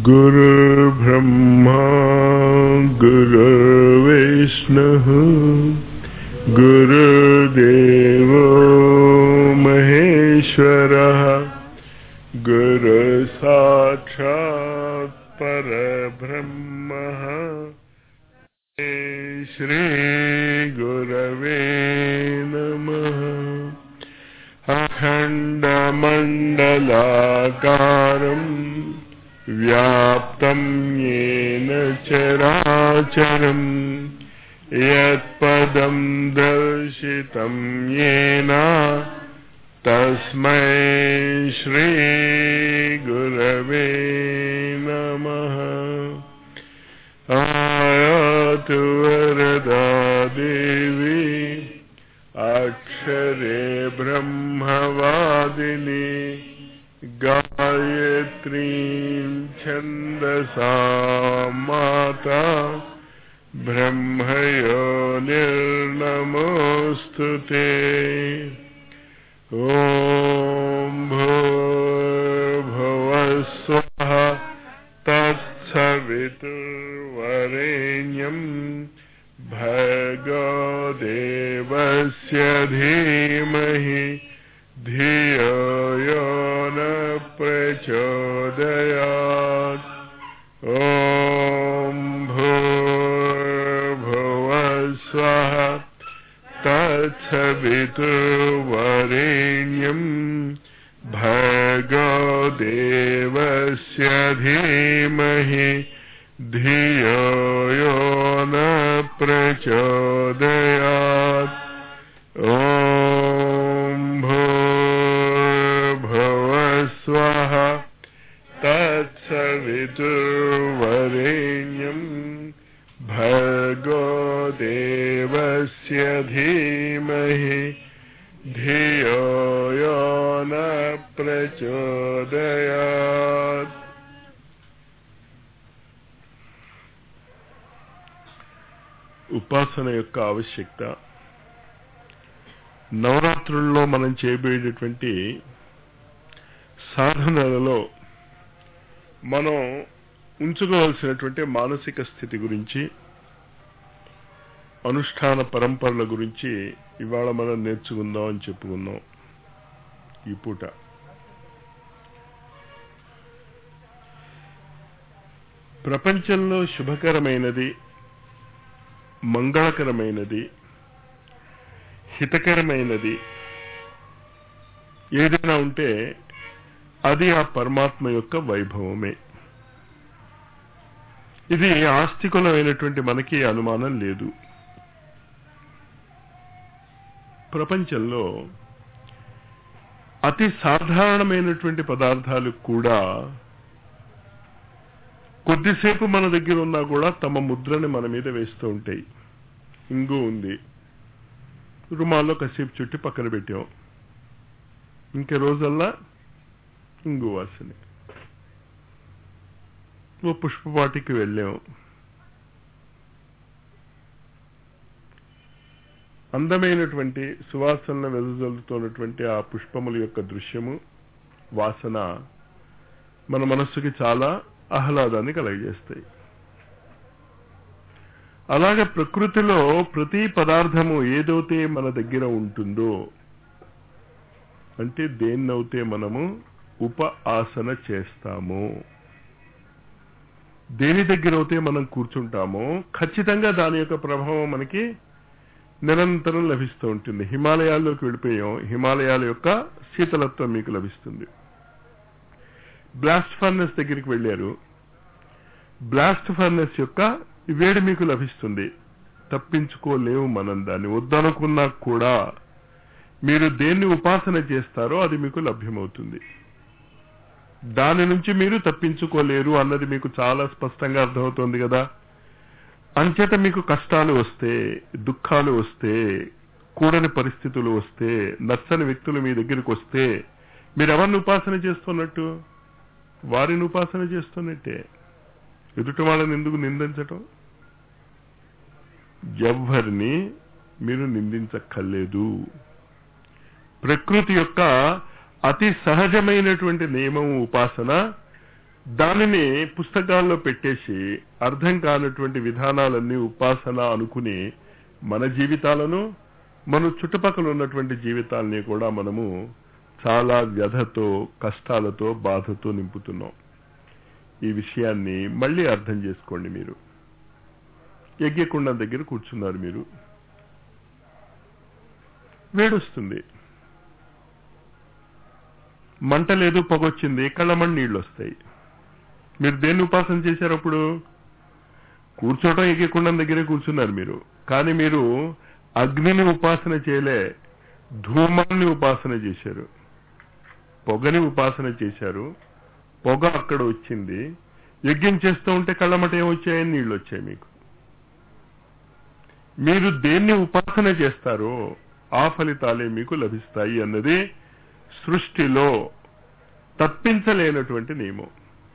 गुरुर्ब्रह्मा गुरुर्विष्णुः गुरुदेवो महेश्वरः गुरुसाक्षात् परब्रह्मः श्रीगुरवे नमः अखण्डमण्डलाकारम् व्याप्तं येन चराचरम् यत्पदं दर्शितं येन तस्मै श्रीगुरवे नमः आयातु वरदा देवी अक्षरे ब्रह्मवादिनी गायत्रीं छन्दसा माता ब्रह्मयो निर्नमोऽस्तु ते ॐ भूर्भुवस्वः तत्सवितुर्वरेण्यम् भर्गो देवस्य धीमहि धियो यो न प्रचोदयात् ॐ भूर्भुवस्वः तत्सवितुर्वरेण्यम् भर्गो देवस्य धीमहि धियो यो न प्रचोदयात् ॐ भूर्भुवस्वः तत्सवितुर्वरेण्यम् भर्गो देवस्य धीमहि धियो यो न प्रचोदयात् ఉపాసన యొక్క ఆవశ్యకత నవరాత్రుల్లో మనం చేయబోయేటటువంటి సాధనలలో మనం ఉంచుకోవాల్సినటువంటి మానసిక స్థితి గురించి అనుష్ఠాన పరంపరల గురించి ఇవాళ మనం నేర్చుకుందాం అని చెప్పుకుందాం ఈ పూట ప్రపంచంలో శుభకరమైనది మంగళకరమైనది హితకరమైనది ఏదైనా ఉంటే అది ఆ పరమాత్మ యొక్క వైభవమే ఇది ఆస్తికులమైనటువంటి మనకి అనుమానం లేదు ప్రపంచంలో అతి సాధారణమైనటువంటి పదార్థాలు కూడా కొద్దిసేపు మన దగ్గర ఉన్నా కూడా తమ ముద్రని మన మీద వేస్తూ ఉంటాయి ఇంగు ఉంది రుమాల్లో కసేపు చుట్టి పక్కన పెట్టాం ఇంక రోజల్లా ఇంగు వాసన ఓ పుష్పపాటికి వెళ్ళాం అందమైనటువంటి సువాసనలు వెదజల్లుతున్నటువంటి ఆ పుష్పముల యొక్క దృశ్యము వాసన మన మనస్సుకి చాలా ఆహ్లాదాన్ని కలగజేస్తాయి అలాగే ప్రకృతిలో ప్రతి పదార్థము ఏదైతే మన దగ్గర ఉంటుందో అంటే దేన్నైతే మనము ఉప ఆసన చేస్తామో దేని దగ్గర అయితే మనం కూర్చుంటామో ఖచ్చితంగా దాని యొక్క ప్రభావం మనకి నిరంతరం లభిస్తూ ఉంటుంది హిమాలయాల్లోకి వెళ్ళిపోయాం హిమాలయాల యొక్క శీతలత్వం మీకు లభిస్తుంది బ్లాస్ట్ ఫర్నెస్ దగ్గరికి వెళ్ళారు బ్లాస్ట్ ఫర్నెస్ యొక్క వేడి మీకు లభిస్తుంది తప్పించుకోలేము మనం దాన్ని వద్దనుకున్నా కూడా మీరు దేన్ని ఉపాసన చేస్తారో అది మీకు లభ్యమవుతుంది దాని నుంచి మీరు తప్పించుకోలేరు అన్నది మీకు చాలా స్పష్టంగా అర్థమవుతోంది కదా అంచేత మీకు కష్టాలు వస్తే దుఃఖాలు వస్తే కూడని పరిస్థితులు వస్తే నచ్చని వ్యక్తులు మీ దగ్గరికి వస్తే మీరు ఎవరిని ఉపాసన చేస్తున్నట్టు వారిని ఉపాసన చేస్తున్నట్టే ఎదుటి వాళ్ళని ఎందుకు నిందించటం ఎవ్వరిని మీరు నిందించక్కర్లేదు ప్రకృతి యొక్క అతి సహజమైనటువంటి నియమం ఉపాసన దానిని పుస్తకాల్లో పెట్టేసి అర్థం కానటువంటి విధానాలన్నీ ఉపాసన అనుకుని మన జీవితాలను మన చుట్టుపక్కల ఉన్నటువంటి జీవితాలని కూడా మనము చాలా వ్యధతో కష్టాలతో బాధతో నింపుతున్నాం ఈ విషయాన్ని మళ్ళీ అర్థం చేసుకోండి మీరు యజ్ఞకుండం దగ్గర కూర్చున్నారు మీరు వేడొస్తుంది మంట లేదు పొగొచ్చింది కళ్ళమని నీళ్ళు వస్తాయి మీరు దేన్ని ఉపాసన చేశారు అప్పుడు కూర్చోవటం ఎగ్గకుండం దగ్గరే కూర్చున్నారు మీరు కానీ మీరు అగ్నిని ఉపాసన చేయలే ధూమాన్ని ఉపాసన చేశారు పొగని ఉపాసన చేశారు పొగ అక్కడ వచ్చింది యజ్ఞం చేస్తూ ఉంటే కళ్ళమట ఏమొచ్చాయని నీళ్ళు వచ్చాయి మీకు మీరు దేన్ని ఉపాసన చేస్తారో ఆ ఫలితాలే మీకు లభిస్తాయి అన్నది సృష్టిలో తప్పించలేనటువంటి నియమం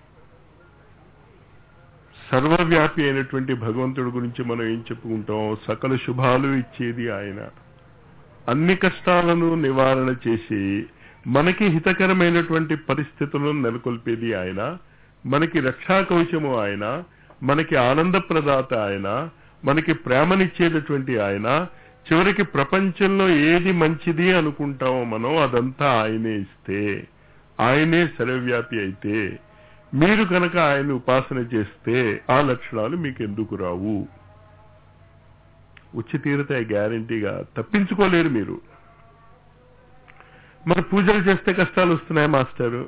సర్వవ్యాపి అయినటువంటి భగవంతుడి గురించి మనం ఏం చెప్పుకుంటాం సకల శుభాలు ఇచ్చేది ఆయన అన్ని కష్టాలను నివారణ చేసి మనకి హితకరమైనటువంటి పరిస్థితులను నెలకొల్పేది ఆయన మనకి రక్షా కవచము ఆయన మనకి ఆనందప్రదాత ఆయన మనకి ప్రేమనిచ్చేటటువంటి ఆయన చివరికి ప్రపంచంలో ఏది మంచిది అనుకుంటామో మనం అదంతా ఆయనే ఇస్తే ఆయనే సర్వవ్యాపి అయితే మీరు కనుక ఆయన ఉపాసన చేస్తే ఆ లక్షణాలు మీకు ఎందుకు రావు వచ్చి తీరుతాయి గ్యారంటీగా తప్పించుకోలేరు మీరు మరి పూజలు చేస్తే కష్టాలు వస్తున్నాయి మాస్టారు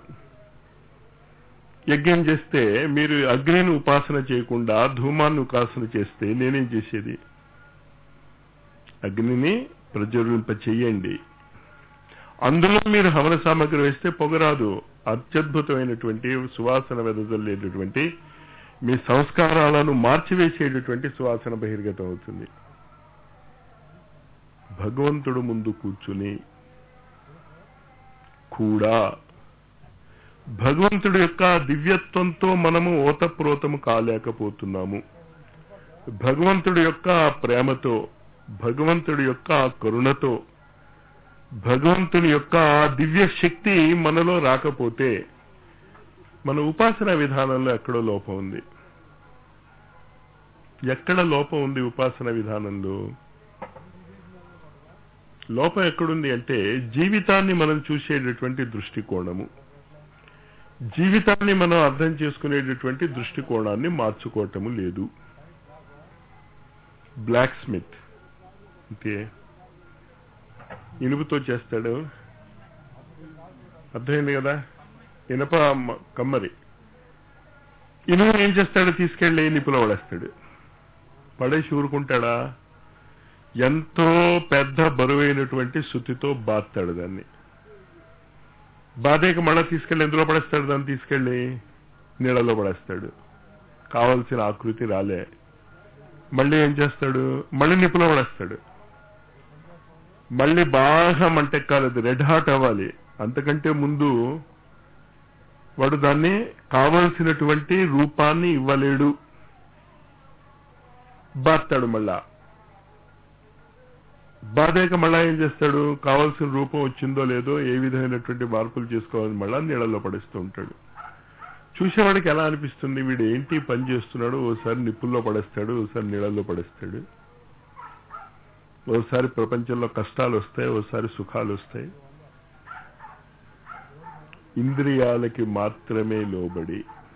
యజ్ఞం చేస్తే మీరు అగ్నిని ఉపాసన చేయకుండా ధూమాన్ని ఉపాసన చేస్తే నేనేం చేసేది అగ్నిని ప్రజ్వలింప చెయ్యండి అందులో మీరు హవన సామగ్రి వేస్తే పొగరాదు అత్యద్భుతమైనటువంటి సువాసన వెదజల్లేటటువంటి మీ సంస్కారాలను మార్చివేసేటటువంటి సువాసన బహిర్గతం అవుతుంది భగవంతుడు ముందు కూర్చుని కూడా భగవంతుడి యొక్క దివ్యత్వంతో మనము ఓతప్రోతము కాలేకపోతున్నాము భగవంతుడి యొక్క ప్రేమతో భగవంతుడి యొక్క కరుణతో భగవంతుని యొక్క దివ్య శక్తి మనలో రాకపోతే మన ఉపాసన విధానంలో ఎక్కడో లోపం ఉంది ఎక్కడ లోపం ఉంది ఉపాసన విధానంలో లోపం ఎక్కడుంది అంటే జీవితాన్ని మనం చూసేటటువంటి దృష్టికోణము జీవితాన్ని మనం అర్థం చేసుకునేటటువంటి దృష్టికోణాన్ని మార్చుకోవటము లేదు బ్లాక్ స్మిత్ అంతే ఇనుపుతో చేస్తాడు అర్థమైంది కదా ఇనప మ- కమ్మరి ఇనుము ఏం చేస్తాడు తీసుకెళ్లి నిప్పులో పడేస్తాడు పడేసి ఊరుకుంటాడా ఎంతో పెద్ద బరువైనటువంటి శుతితో బాస్తాడు దాన్ని బాధేక మళ్ళా తీసుకెళ్లి ఎందులో పడేస్తాడు దాన్ని తీసుకెళ్లి నీళ్ళలో పడేస్తాడు కావలసిన ఆకృతి రాలే మళ్ళీ ఏం చేస్తాడు మళ్ళీ నిప్పులో పడేస్తాడు మళ్ళీ బాగా మంటెక్కాలి అది రెడ్ హాట్ అవ్వాలి అంతకంటే ముందు వాడు దాన్ని కావలసినటువంటి రూపాన్ని ఇవ్వలేడు బాస్తాడు మళ్ళా బాధాక మళ్ళా ఏం చేస్తాడు కావాల్సిన రూపం వచ్చిందో లేదో ఏ విధమైనటువంటి మార్పులు చేసుకోవాలని మళ్ళా నీళ్ళలో పడేస్తూ ఉంటాడు చూసేవాడికి ఎలా అనిపిస్తుంది వీడు ఏంటి పని చేస్తున్నాడు ఓసారి నిప్పుల్లో పడేస్తాడు ఓసారి నీళ్ళల్లో పడేస్తాడు ఓసారి ప్రపంచంలో కష్టాలు వస్తాయి ఓసారి సుఖాలు వస్తాయి ఇంద్రియాలకి మాత్రమే లోబడి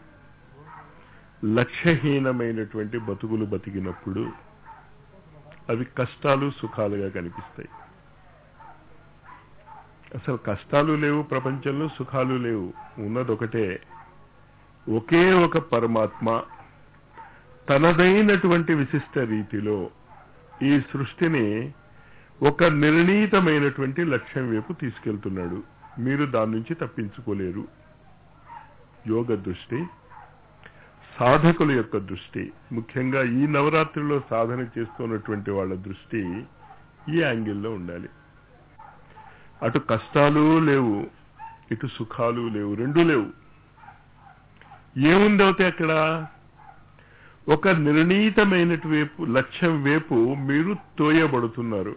లక్ష్యహీనమైనటువంటి బతుకులు బతికినప్పుడు అవి కష్టాలు సుఖాలుగా కనిపిస్తాయి అసలు కష్టాలు లేవు ప్రపంచంలో సుఖాలు లేవు ఉన్నదొకటే ఒకే ఒక పరమాత్మ తనదైనటువంటి విశిష్ట రీతిలో ఈ సృష్టిని ఒక నిర్ణీతమైనటువంటి లక్ష్యం వైపు తీసుకెళ్తున్నాడు మీరు దాని నుంచి తప్పించుకోలేరు యోగ దృష్టి సాధకుల యొక్క దృష్టి ముఖ్యంగా ఈ నవరాత్రిలో సాధన చేస్తున్నటువంటి వాళ్ళ దృష్టి ఈ యాంగిల్లో ఉండాలి అటు కష్టాలు లేవు ఇటు సుఖాలు లేవు రెండూ లేవు ఏముంది అవుతాయి అక్కడ ఒక నిర్ణీతమైనటు వైపు లక్ష్యం వైపు మీరు తోయబడుతున్నారు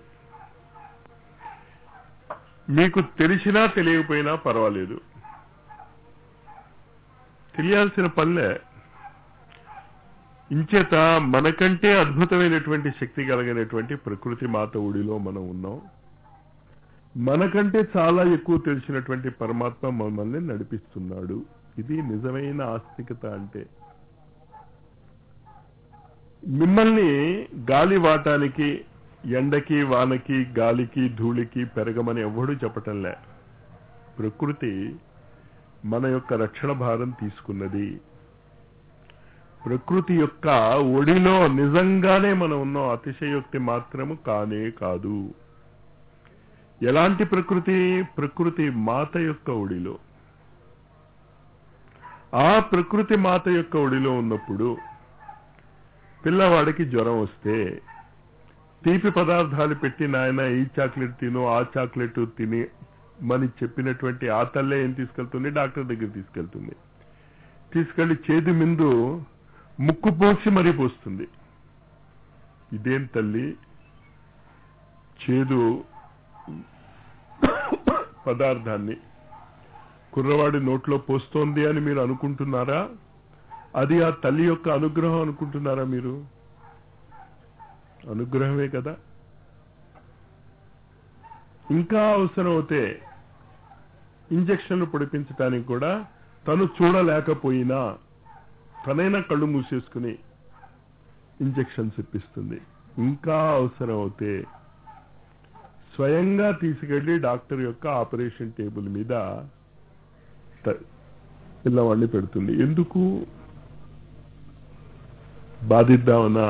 మీకు తెలిసినా తెలియకపోయినా పర్వాలేదు తెలియాల్సిన పనిలే ఇంచేత మనకంటే అద్భుతమైనటువంటి శక్తి కలిగినటువంటి ప్రకృతి మాత ఒడిలో మనం ఉన్నాం మనకంటే చాలా ఎక్కువ తెలిసినటువంటి పరమాత్మ మమ్మల్ని నడిపిస్తున్నాడు ఇది నిజమైన ఆస్తికత అంటే మిమ్మల్ని గాలి వాటానికి ఎండకి వానకి గాలికి ధూళికి పెరగమని ఎవ్వడూ చెప్పటంలే ప్రకృతి మన యొక్క రక్షణ భారం తీసుకున్నది ప్రకృతి యొక్క ఒడిలో నిజంగానే మనం ఉన్నాం అతిశయోక్తి మాత్రము కానే కాదు ఎలాంటి ప్రకృతి ప్రకృతి మాత యొక్క ఒడిలో ఆ ప్రకృతి మాత యొక్క ఒడిలో ఉన్నప్పుడు పిల్లవాడికి జ్వరం వస్తే తీపి పదార్థాలు పెట్టి నాయన ఈ చాక్లెట్ తిను ఆ చాక్లెట్ తిని మని చెప్పినటువంటి ఆ తల్లే ఏం తీసుకెళ్తుంది డాక్టర్ దగ్గర తీసుకెళ్తుంది తీసుకెళ్లి చేతి ముందు ముక్కు పోసి మరీ పోస్తుంది ఇదేం తల్లి చేదు పదార్థాన్ని కుర్రవాడి నోట్లో పోస్తోంది అని మీరు అనుకుంటున్నారా అది ఆ తల్లి యొక్క అనుగ్రహం అనుకుంటున్నారా మీరు అనుగ్రహమే కదా ఇంకా అవసరం అవుతే ఇంజక్షన్లు పొడిపించడానికి కూడా తను చూడలేకపోయినా తనైనా కళ్ళు మూసేసుకుని ఇంజక్షన్స్ ఇప్పిస్తుంది ఇంకా అవసరం అవుతే స్వయంగా తీసుకెళ్లి డాక్టర్ యొక్క ఆపరేషన్ టేబుల్ మీద త- పిల్లవాడిని పెడుతుంది ఎందుకు బాధిద్దామనా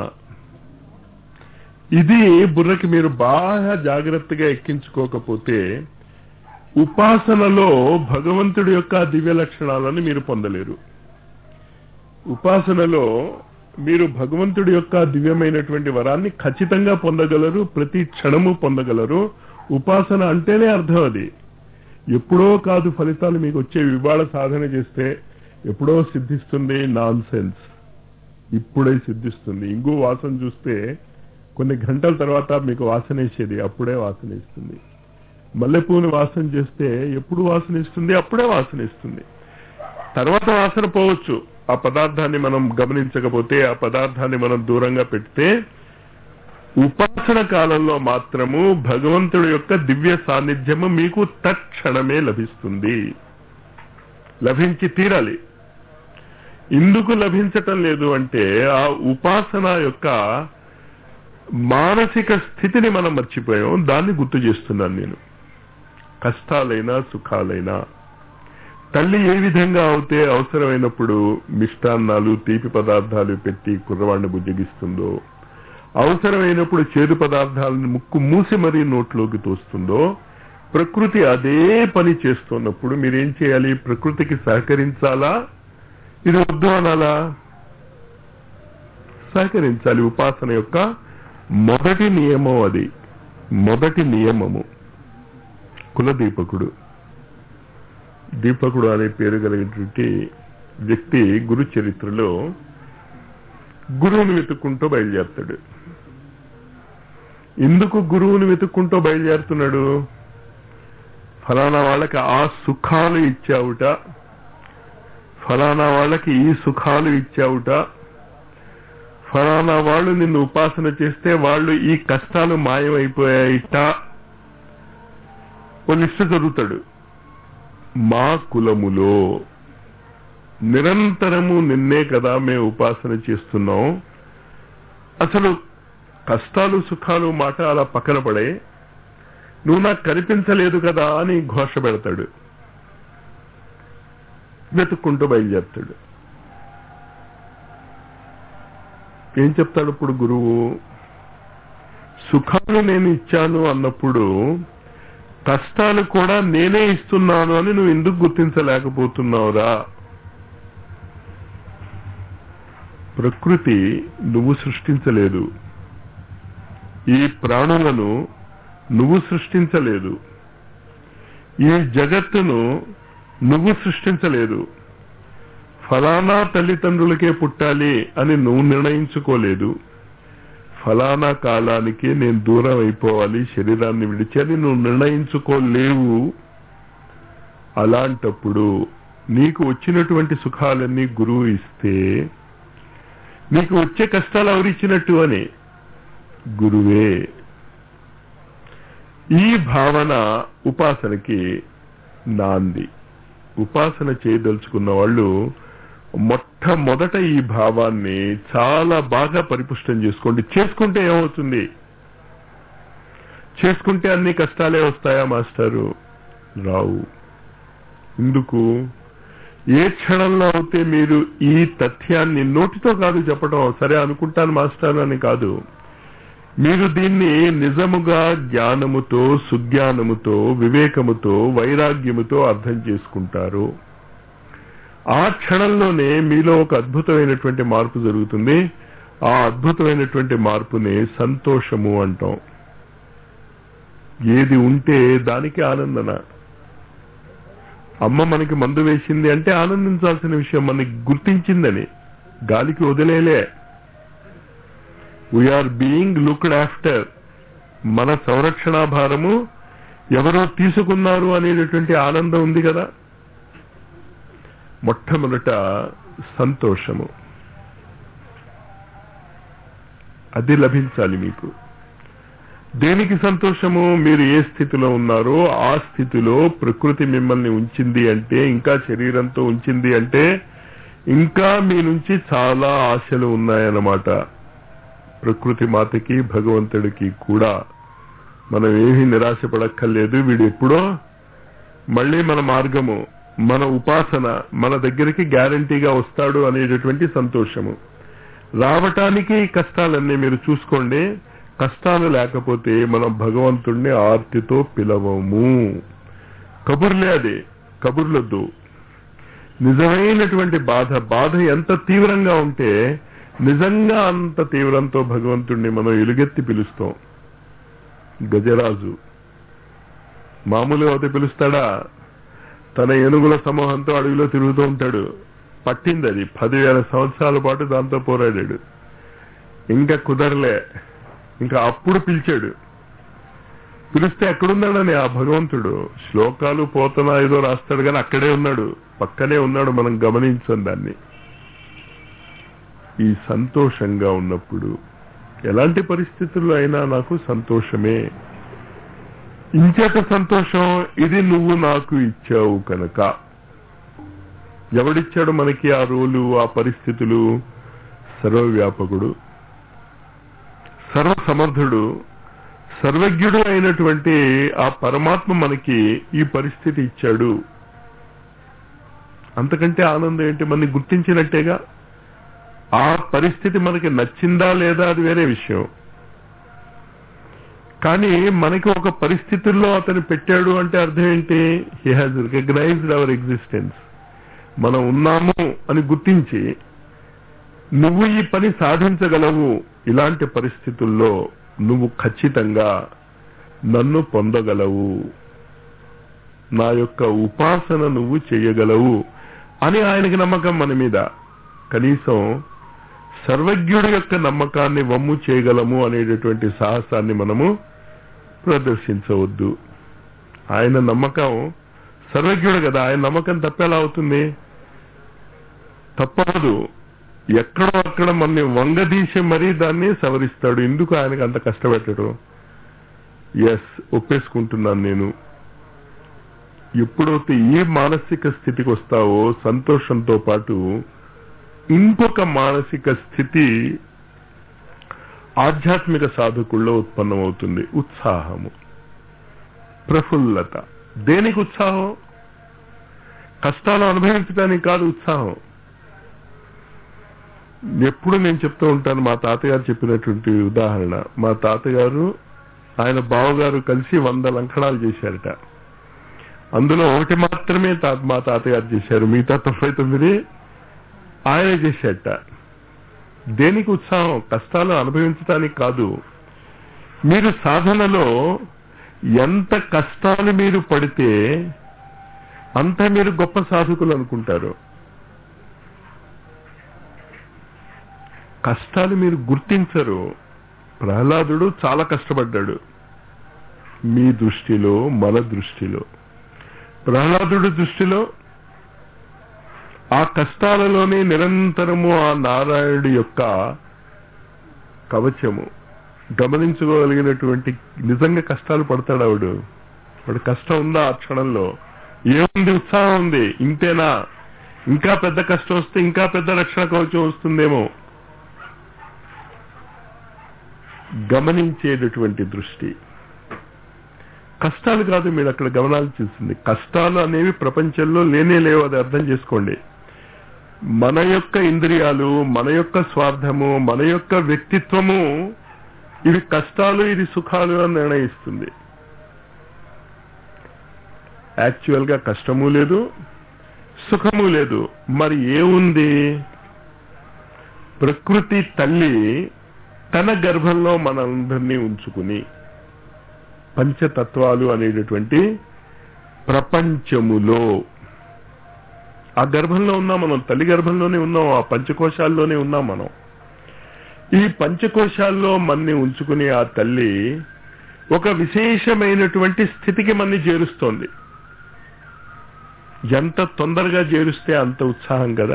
ఇది బుర్రకి మీరు బాగా జాగ్రత్తగా ఎక్కించుకోకపోతే ఉపాసనలో భగవంతుడి యొక్క దివ్య లక్షణాలను మీరు పొందలేరు ఉపాసనలో మీరు భగవంతుడి యొక్క దివ్యమైనటువంటి వరాన్ని ఖచ్చితంగా పొందగలరు ప్రతి క్షణము పొందగలరు ఉపాసన అంటేనే అర్థం అది ఎప్పుడో కాదు ఫలితాలు మీకు వచ్చే ఇవాళ సాధన చేస్తే ఎప్పుడో సిద్ధిస్తుంది నాన్ సెన్స్ ఇప్పుడే సిద్ధిస్తుంది ఇంగు వాసన చూస్తే కొన్ని గంటల తర్వాత మీకు వాసన వేసేది అప్పుడే వాసన ఇస్తుంది మల్లెపూని వాసన చేస్తే ఎప్పుడు వాసన ఇస్తుంది అప్పుడే వాసన ఇస్తుంది తర్వాత వాసన పోవచ్చు ఆ పదార్థాన్ని మనం గమనించకపోతే ఆ పదార్థాన్ని మనం దూరంగా పెడితే ఉపాసన కాలంలో మాత్రము భగవంతుడి యొక్క దివ్య సాన్నిధ్యము మీకు తక్షణమే లభిస్తుంది లభించి తీరాలి ఎందుకు లభించటం లేదు అంటే ఆ ఉపాసన యొక్క మానసిక స్థితిని మనం మర్చిపోయాం దాన్ని గుర్తు చేస్తున్నాను నేను కష్టాలైనా సుఖాలైనా తల్లి ఏ విధంగా అవుతే అవసరమైనప్పుడు మిష్టాన్నాలు తీపి పదార్థాలు పెట్టి కుర్రవాడిని బుజ్జగిస్తుందో అవసరమైనప్పుడు చేదు పదార్థాలను ముక్కు మూసి మరీ నోట్లోకి తోస్తుందో ప్రకృతి అదే పని చేస్తున్నప్పుడు మీరేం చేయాలి ప్రకృతికి సహకరించాలా ఇది వద్దు అనాలా సహకరించాలి ఉపాసన యొక్క మొదటి నియమం అది మొదటి నియమము కులదీపకుడు దీపకుడు అనే పేరు కలిగినటువంటి వ్యక్తి గురు చరిత్రలో గురువుని వెతుక్కుంటూ బయలుదేరుతాడు ఎందుకు గురువుని వెతుక్కుంటూ బయలుదేరుతున్నాడు ఫలానా వాళ్ళకి ఆ సుఖాలు ఇచ్చావుట ఫలానా వాళ్ళకి ఈ సుఖాలు ఇచ్చావుట ఫలానా వాళ్ళు నిన్ను ఉపాసన చేస్తే వాళ్ళు ఈ కష్టాలు మాయమైపోయాయిట ఓ లిస్టు చదువుతాడు మా కులములో నిరంతరము నిన్నే కదా మేము ఉపాసన చేస్తున్నాం అసలు కష్టాలు సుఖాలు మాట అలా పక్కన పడే నువ్వు నాకు కనిపించలేదు కదా అని ఘోష పెడతాడు వెతుక్కుంటూ బయలుదేరుతాడు ఏం చెప్తాడు ఇప్పుడు గురువు సుఖాలు నేను ఇచ్చాను అన్నప్పుడు కష్టాలు కూడా నేనే ఇస్తున్నాను అని నువ్వు ఎందుకు గుర్తించలేకపోతున్నావురా ప్రకృతి నువ్వు సృష్టించలేదు ఈ ప్రాణులను నువ్వు సృష్టించలేదు ఈ జగత్తును నువ్వు సృష్టించలేదు ఫలానా తల్లిదండ్రులకే పుట్టాలి అని నువ్వు నిర్ణయించుకోలేదు ఫలానా కాలానికి నేను దూరం అయిపోవాలి శరీరాన్ని విడిచి అని నువ్వు నిర్ణయించుకోలేవు అలాంటప్పుడు నీకు వచ్చినటువంటి సుఖాలన్నీ గురువు ఇస్తే నీకు వచ్చే కష్టాలు ఎవరిచ్చినట్టు అని గురువే ఈ భావన ఉపాసనకి నాంది ఉపాసన చేయదలుచుకున్న వాళ్ళు మొట్టమొదట ఈ భావాన్ని చాలా బాగా పరిపుష్టం చేసుకోండి చేసుకుంటే ఏమవుతుంది చేసుకుంటే అన్ని కష్టాలే వస్తాయా మాస్టారు రావు ఎందుకు ఏ క్షణంలో అయితే మీరు ఈ తథ్యాన్ని నోటితో కాదు చెప్పడం సరే అనుకుంటాను మాస్టర్ అని కాదు మీరు దీన్ని నిజముగా జ్ఞానముతో సుజ్ఞానముతో వివేకముతో వైరాగ్యముతో అర్థం చేసుకుంటారు ఆ క్షణంలోనే మీలో ఒక అద్భుతమైనటువంటి మార్పు జరుగుతుంది ఆ అద్భుతమైనటువంటి మార్పుని సంతోషము అంటాం ఏది ఉంటే దానికి ఆనందన అమ్మ మనకి మందు వేసింది అంటే ఆనందించాల్సిన విషయం మనకి గుర్తించిందని గాలికి వదిలేలే వీఆర్ బీయింగ్ లుక్డ్ ఆఫ్టర్ మన సంరక్షణ భారము ఎవరో తీసుకున్నారు అనేటటువంటి ఆనందం ఉంది కదా మొట్టమొదట సంతోషము అది లభించాలి మీకు దేనికి సంతోషము మీరు ఏ స్థితిలో ఉన్నారో ఆ స్థితిలో ప్రకృతి మిమ్మల్ని ఉంచింది అంటే ఇంకా శరీరంతో ఉంచింది అంటే ఇంకా మీ నుంచి చాలా ఆశలు ఉన్నాయన్నమాట ప్రకృతి మాతకి భగవంతుడికి కూడా మనం ఏమీ నిరాశపడక్కర్లేదు వీడు ఎప్పుడో మళ్ళీ మన మార్గము మన ఉపాసన మన దగ్గరికి గ్యారంటీగా వస్తాడు అనేటటువంటి సంతోషము రావటానికి ఈ కష్టాలన్నీ మీరు చూసుకోండి కష్టాలు లేకపోతే మనం భగవంతుణ్ణి ఆర్తితో పిలవము కబుర్లే అది కబుర్లొద్దు నిజమైనటువంటి బాధ బాధ ఎంత తీవ్రంగా ఉంటే నిజంగా అంత తీవ్రంతో భగవంతుణ్ణి మనం ఎలుగెత్తి పిలుస్తాం గజరాజు మామూలుగా అయితే పిలుస్తాడా తన ఏనుగుల సమూహంతో అడవిలో తిరుగుతూ ఉంటాడు పట్టింది అది పదివేల సంవత్సరాల పాటు దాంతో పోరాడాడు ఇంకా కుదరలే ఇంకా అప్పుడు పిలిచాడు పిలిస్తే ఎక్కడున్నాడని ఆ భగవంతుడు శ్లోకాలు పోతనా ఏదో రాస్తాడు కానీ అక్కడే ఉన్నాడు పక్కనే ఉన్నాడు మనం గమనించం దాన్ని ఈ సంతోషంగా ఉన్నప్పుడు ఎలాంటి పరిస్థితుల్లో అయినా నాకు సంతోషమే ఇంచేత సంతోషం ఇది నువ్వు నాకు ఇచ్చావు కనుక ఎవడిచ్చాడు మనకి ఆ రోలు ఆ పరిస్థితులు సర్వవ్యాపకుడు సర్వసమర్థుడు సర్వజ్ఞుడు అయినటువంటి ఆ పరమాత్మ మనకి ఈ పరిస్థితి ఇచ్చాడు అంతకంటే ఆనందం ఏంటి మనని గుర్తించినట్టేగా ఆ పరిస్థితి మనకి నచ్చిందా లేదా అది వేరే విషయం కానీ మనకి ఒక పరిస్థితుల్లో అతను పెట్టాడు అంటే అర్థం ఏంటి he has recognised our existence మనం ఉన్నాము అని గుర్తించి నువ్వు ఈ పని సాధించగలవు ఇలాంటి పరిస్థితుల్లో నువ్వు ఖచ్చితంగా నన్ను పొందగలవు నా యొక్క ఉపాసన నువ్వు చేయగలవు అని ఆయనకి నమ్మకం మన మీద కనీసం సర్వజ్ఞుడి యొక్క నమ్మకాన్ని వమ్ము చేయగలము అనేటటువంటి సాహసాన్ని మనము ప్రదర్శించవద్దు ఆయన నమ్మకం సర్వజ్ఞుడు కదా ఆయన నమ్మకం తప్పేలా అవుతుంది తప్పదు ఎక్కడో అక్కడ మనని వంగదీసి మరీ దాన్ని సవరిస్తాడు ఎందుకు ఆయనకు అంత కష్టపెట్టడు ఎస్ ఒప్పేసుకుంటున్నాను నేను ఎప్పుడైతే ఈ మానసిక స్థితికి వస్తావో సంతోషంతో పాటు ఇంకొక మానసిక స్థితి ఆధ్యాత్మిక సాధకుల్లో ఉత్పన్నమవుతుంది ఉత్సాహము ప్రఫుల్లత దేనికి ఉత్సాహం కష్టాలు అనుభవించడానికి కాదు ఉత్సాహం ఎప్పుడు నేను చెప్తూ ఉంటాను మా తాతగారు చెప్పినటువంటి ఉదాహరణ మా తాతగారు ఆయన బావగారు కలిసి వంద లంకణాలు చేశారట అందులో ఒకటి మాత్రమే తా- మా తాతగారు చేశారు మిగతా తొంభై తొమ్మిది ఆయన చేశాట దేనికి ఉత్సాహం కష్టాలు అనుభవించడానికి కాదు మీరు సాధనలో ఎంత కష్టాలు మీరు పడితే అంత మీరు గొప్ప సాధకులు అనుకుంటారు కష్టాలు మీరు గుర్తించరు ప్రహ్లాదుడు చాలా కష్టపడ్డాడు మీ దృష్టిలో మన దృష్టిలో ప్రహ్లాదుడి దృష్టిలో ఆ కష్టాలలోనే నిరంతరము ఆ నారాయణుడి యొక్క కవచము గమనించుకోగలిగినటువంటి నిజంగా కష్టాలు పడతాడు ఆవిడు వాడు కష్టం ఉందా ఆ క్షణంలో ఏముంది ఉత్సాహం ఉంది ఇంతేనా ఇంకా పెద్ద కష్టం వస్తే ఇంకా పెద్ద రక్షణ కవచం వస్తుందేమో గమనించేటటువంటి దృష్టి కష్టాలు కాదు మీరు అక్కడ గమనాల్సింది కష్టాలు అనేవి ప్రపంచంలో లేనే లేవు అది అర్థం చేసుకోండి మన యొక్క ఇంద్రియాలు మన యొక్క స్వార్థము మన యొక్క వ్యక్తిత్వము ఇవి కష్టాలు ఇది సుఖాలు అని నిర్ణయిస్తుంది యాక్చువల్ గా కష్టము లేదు సుఖము లేదు మరి ఏముంది ప్రకృతి తల్లి తన గర్భంలో మనందరినీ ఉంచుకుని పంచతత్వాలు అనేటటువంటి ప్రపంచములో ఆ గర్భంలో ఉన్నాం మనం తల్లి గర్భంలోనే ఉన్నాం ఆ పంచకోశాల్లోనే ఉన్నాం మనం ఈ పంచకోశాల్లో మన్ని ఉంచుకుని ఆ తల్లి ఒక విశేషమైనటువంటి స్థితికి మన్ని చేరుస్తోంది ఎంత తొందరగా చేరుస్తే అంత ఉత్సాహం కదా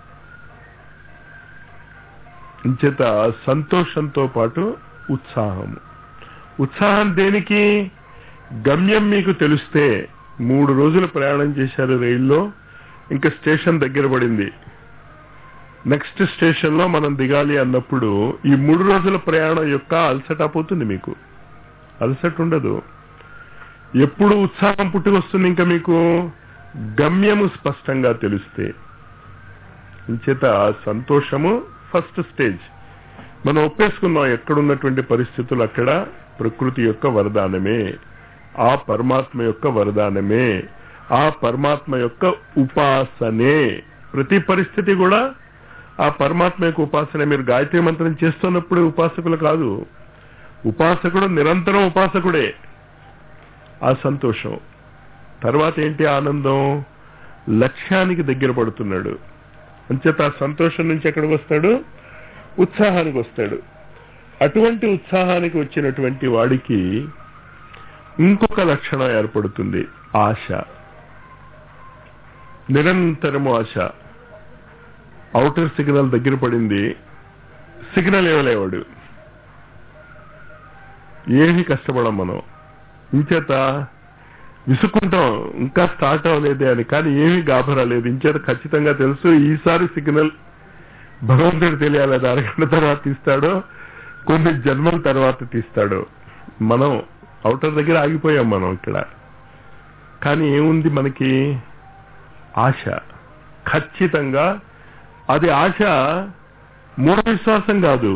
ఇంచేత సంతోషంతో పాటు ఉత్సాహము ఉత్సాహం దేనికి గమ్యం మీకు తెలిస్తే మూడు రోజులు ప్రయాణం చేశారు రైల్లో ఇంకా స్టేషన్ దగ్గర పడింది నెక్స్ట్ స్టేషన్ లో మనం దిగాలి అన్నప్పుడు ఈ మూడు రోజుల ప్రయాణం యొక్క అలసట పోతుంది మీకు అలసట ఉండదు ఎప్పుడు ఉత్సాహం పుట్టుకొస్తుంది ఇంకా మీకు గమ్యము స్పష్టంగా తెలిస్తే ఇంచేత సంతోషము ఫస్ట్ స్టేజ్ మనం ఒప్పేసుకున్నాం ఎక్కడున్నటువంటి పరిస్థితులు అక్కడ ప్రకృతి యొక్క వరదానమే ఆ పరమాత్మ యొక్క వరదానమే ఆ పరమాత్మ యొక్క ఉపాసనే ప్రతి పరిస్థితి కూడా ఆ పరమాత్మ యొక్క ఉపాసన మీరు గాయత్రి మంత్రం చేస్తున్నప్పుడు ఉపాసకులు కాదు ఉపాసకుడు నిరంతరం ఉపాసకుడే ఆ సంతోషం తర్వాత ఏంటి ఆనందం లక్ష్యానికి దగ్గర పడుతున్నాడు అంచేత ఆ సంతోషం నుంచి ఎక్కడికి వస్తాడు ఉత్సాహానికి వస్తాడు అటువంటి ఉత్సాహానికి వచ్చినటువంటి వాడికి ఇంకొక లక్షణం ఏర్పడుతుంది ఆశ నిరంతరము ఆశ అవుటర్ సిగ్నల్ దగ్గర పడింది సిగ్నల్ ఇవ్వలేవాడు ఏమి కష్టపడం మనం ఇంచేత విసుక్కుంటాం ఇంకా స్టార్ట్ అవ్వలేదే అని కానీ ఏమీ గాభరా లేదు ఇంచేత ఖచ్చితంగా తెలుసు ఈసారి సిగ్నల్ భగవంతుడు తెలియాలి అది అరగంట తర్వాత తీస్తాడో కొన్ని జన్మల తర్వాత తీస్తాడో మనం అవుటర్ దగ్గర ఆగిపోయాం మనం ఇక్కడ కానీ ఏముంది మనకి ఆశ ఖచ్చితంగా అది ఆశ మూఢ విశ్వాసం కాదు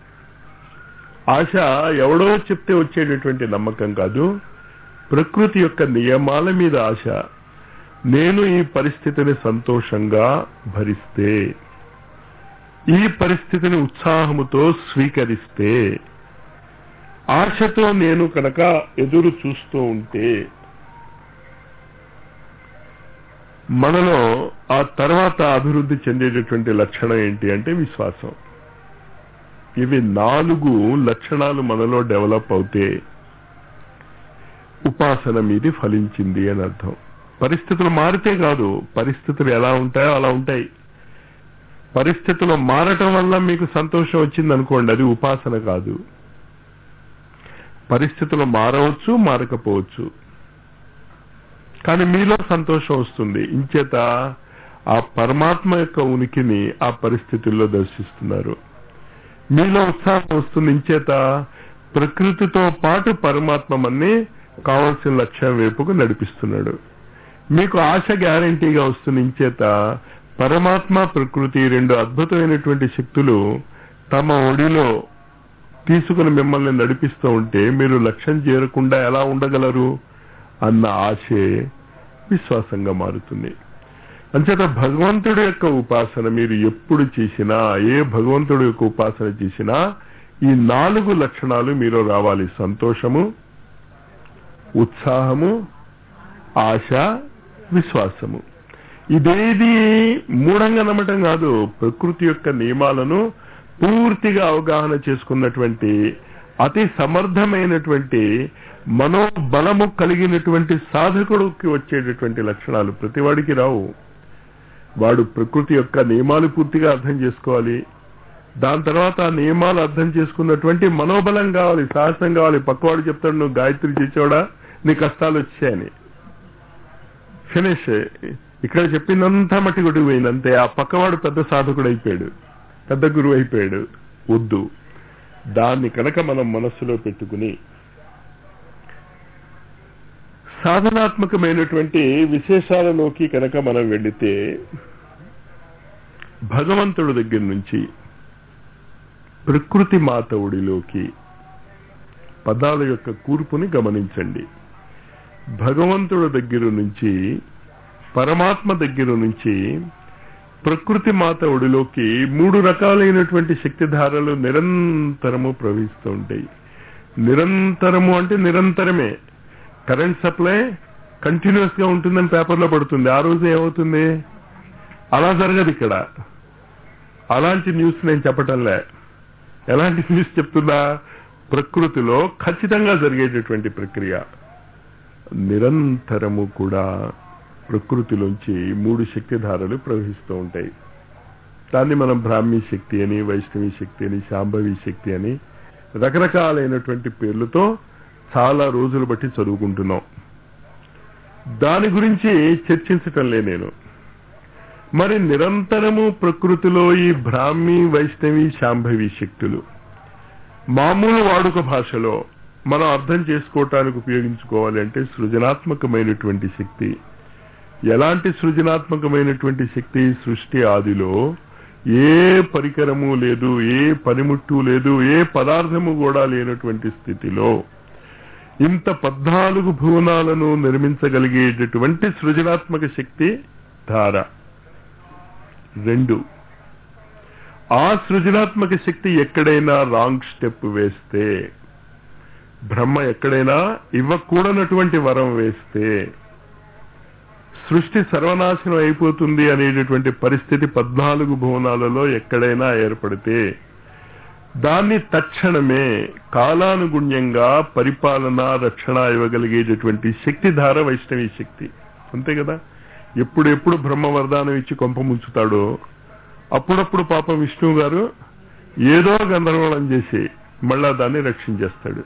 ఆశ ఎవడో చెప్తే వచ్చేటటువంటి నమ్మకం కాదు ప్రకృతి యొక్క నియమాల మీద ఆశ నేను ఈ పరిస్థితిని సంతోషంగా భరిస్తే ఈ పరిస్థితిని ఉత్సాహముతో స్వీకరిస్తే ఆశతో నేను కనుక ఎదురు చూస్తూ ఉంటే మనలో ఆ తర్వాత అభివృద్ధి చెందేటటువంటి లక్షణం ఏంటి అంటే విశ్వాసం ఇవి నాలుగు లక్షణాలు మనలో డెవలప్ అవుతే ఉపాసన మీది ఫలించింది అని అర్థం పరిస్థితులు మారితే కాదు పరిస్థితులు ఎలా ఉంటాయో అలా ఉంటాయి పరిస్థితులు మారటం వల్ల మీకు సంతోషం వచ్చింది అనుకోండి అది ఉపాసన కాదు పరిస్థితులు మారవచ్చు మారకపోవచ్చు కానీ మీలో సంతోషం వస్తుంది ఇంచేత ఆ పరమాత్మ యొక్క ఉనికిని ఆ పరిస్థితుల్లో దర్శిస్తున్నారు మీలో ఉత్సాహం వస్తుంది ఇంచేత ప్రకృతితో పాటు పరమాత్మ మన్ని కావలసిన లక్ష్యం వైపుకు నడిపిస్తున్నాడు మీకు ఆశ గ్యారంటీగా వస్తుంది ఇంచేత పరమాత్మ ప్రకృతి రెండు అద్భుతమైనటువంటి శక్తులు తమ ఒడిలో తీసుకుని మిమ్మల్ని నడిపిస్తూ ఉంటే మీరు లక్ష్యం చేరకుండా ఎలా ఉండగలరు అన్న ఆశే విశ్వాసంగా మారుతుంది అంచేత భగవంతుడి యొక్క ఉపాసన మీరు ఎప్పుడు చేసినా ఏ భగవంతుడి యొక్క ఉపాసన చేసినా ఈ నాలుగు లక్షణాలు మీరు రావాలి సంతోషము ఉత్సాహము ఆశ విశ్వాసము ఇదేది మూఢంగా నమ్మటం కాదు ప్రకృతి యొక్క నియమాలను పూర్తిగా అవగాహన చేసుకున్నటువంటి అతి సమర్థమైనటువంటి మనోబలము కలిగినటువంటి సాధకుడికి వచ్చేటటువంటి లక్షణాలు ప్రతివాడికి రావు వాడు ప్రకృతి యొక్క నియమాలు పూర్తిగా అర్థం చేసుకోవాలి దాని తర్వాత ఆ నియమాలు అర్థం చేసుకున్నటువంటి మనోబలం కావాలి సాహసం కావాలి పక్కవాడు చెప్తాడు నువ్వు గాయత్రి చేసేవాడా నీ కష్టాలు వచ్చాయని ఫినిష్ ఇక్కడ చెప్పిందంతా మట్టి కొట్టుకుపోయింది అంతే ఆ పక్కవాడు పెద్ద సాధకుడు అయిపోయాడు పెద్ద గురువు అయిపోయాడు వద్దు దాన్ని కనుక మనం మనస్సులో పెట్టుకుని సాధనాత్మకమైనటువంటి విశేషాలలోకి కనుక మనం వెళితే భగవంతుడి దగ్గర నుంచి ప్రకృతి మాతవుడిలోకి పదాల యొక్క కూర్పుని గమనించండి భగవంతుడి దగ్గర నుంచి పరమాత్మ దగ్గర నుంచి ప్రకృతి మాత ఒడిలోకి మూడు రకాలైనటువంటి శక్తిధారలు నిరంతరము ప్రవహిస్తూ ఉంటాయి నిరంతరము అంటే నిరంతరమే కరెంట్ సప్లై కంటిన్యూస్ గా ఉంటుందని పేపర్లో పడుతుంది ఆ రోజు ఏమవుతుంది అలా జరగదు ఇక్కడ అలాంటి న్యూస్ నేను చెప్పటంలే ఎలాంటి న్యూస్ చెప్తున్నా ప్రకృతిలో ఖచ్చితంగా జరిగేటటువంటి ప్రక్రియ నిరంతరము కూడా ప్రకృతిలోంచి మూడు శక్తిధారలు ప్రవహిస్తూ ఉంటాయి దాన్ని మనం బ్రాహ్మీ శక్తి అని వైష్ణవి శక్తి అని శాంభవి శక్తి అని రకరకాలైనటువంటి పేర్లతో చాలా రోజులు బట్టి చదువుకుంటున్నాం దాని గురించి చర్చించటం లే నేను మరి నిరంతరము ప్రకృతిలో ఈ బ్రాహ్మీ వైష్ణవి శాంభవి శక్తులు మామూలు వాడుక భాషలో మనం అర్థం చేసుకోవటానికి ఉపయోగించుకోవాలి అంటే సృజనాత్మకమైనటువంటి శక్తి ఎలాంటి సృజనాత్మకమైనటువంటి శక్తి సృష్టి ఆదిలో ఏ పరికరము లేదు ఏ పనిముట్టు లేదు ఏ పదార్థము కూడా లేనటువంటి స్థితిలో ఇంత పద్నాలుగు భువనాలను నిర్మించగలిగేటటువంటి సృజనాత్మక శక్తి ధార రెండు ఆ సృజనాత్మక శక్తి ఎక్కడైనా రాంగ్ స్టెప్ వేస్తే బ్రహ్మ ఎక్కడైనా ఇవ్వకూడనటువంటి వరం వేస్తే సృష్టి సర్వనాశనం అయిపోతుంది అనేటటువంటి పరిస్థితి పద్నాలుగు భువనాలలో ఎక్కడైనా ఏర్పడితే దాన్ని తక్షణమే కాలానుగుణ్యంగా పరిపాలన రక్షణ ఇవ్వగలిగేటటువంటి శక్తిధార వైష్ణవి శక్తి అంతే కదా ఎప్పుడెప్పుడు బ్రహ్మ వరదానం ఇచ్చి కొంప ముంచుతాడో అప్పుడప్పుడు పాపం విష్ణువు గారు ఏదో గందరగోళం చేసి మళ్ళా దాన్ని రక్షించేస్తాడు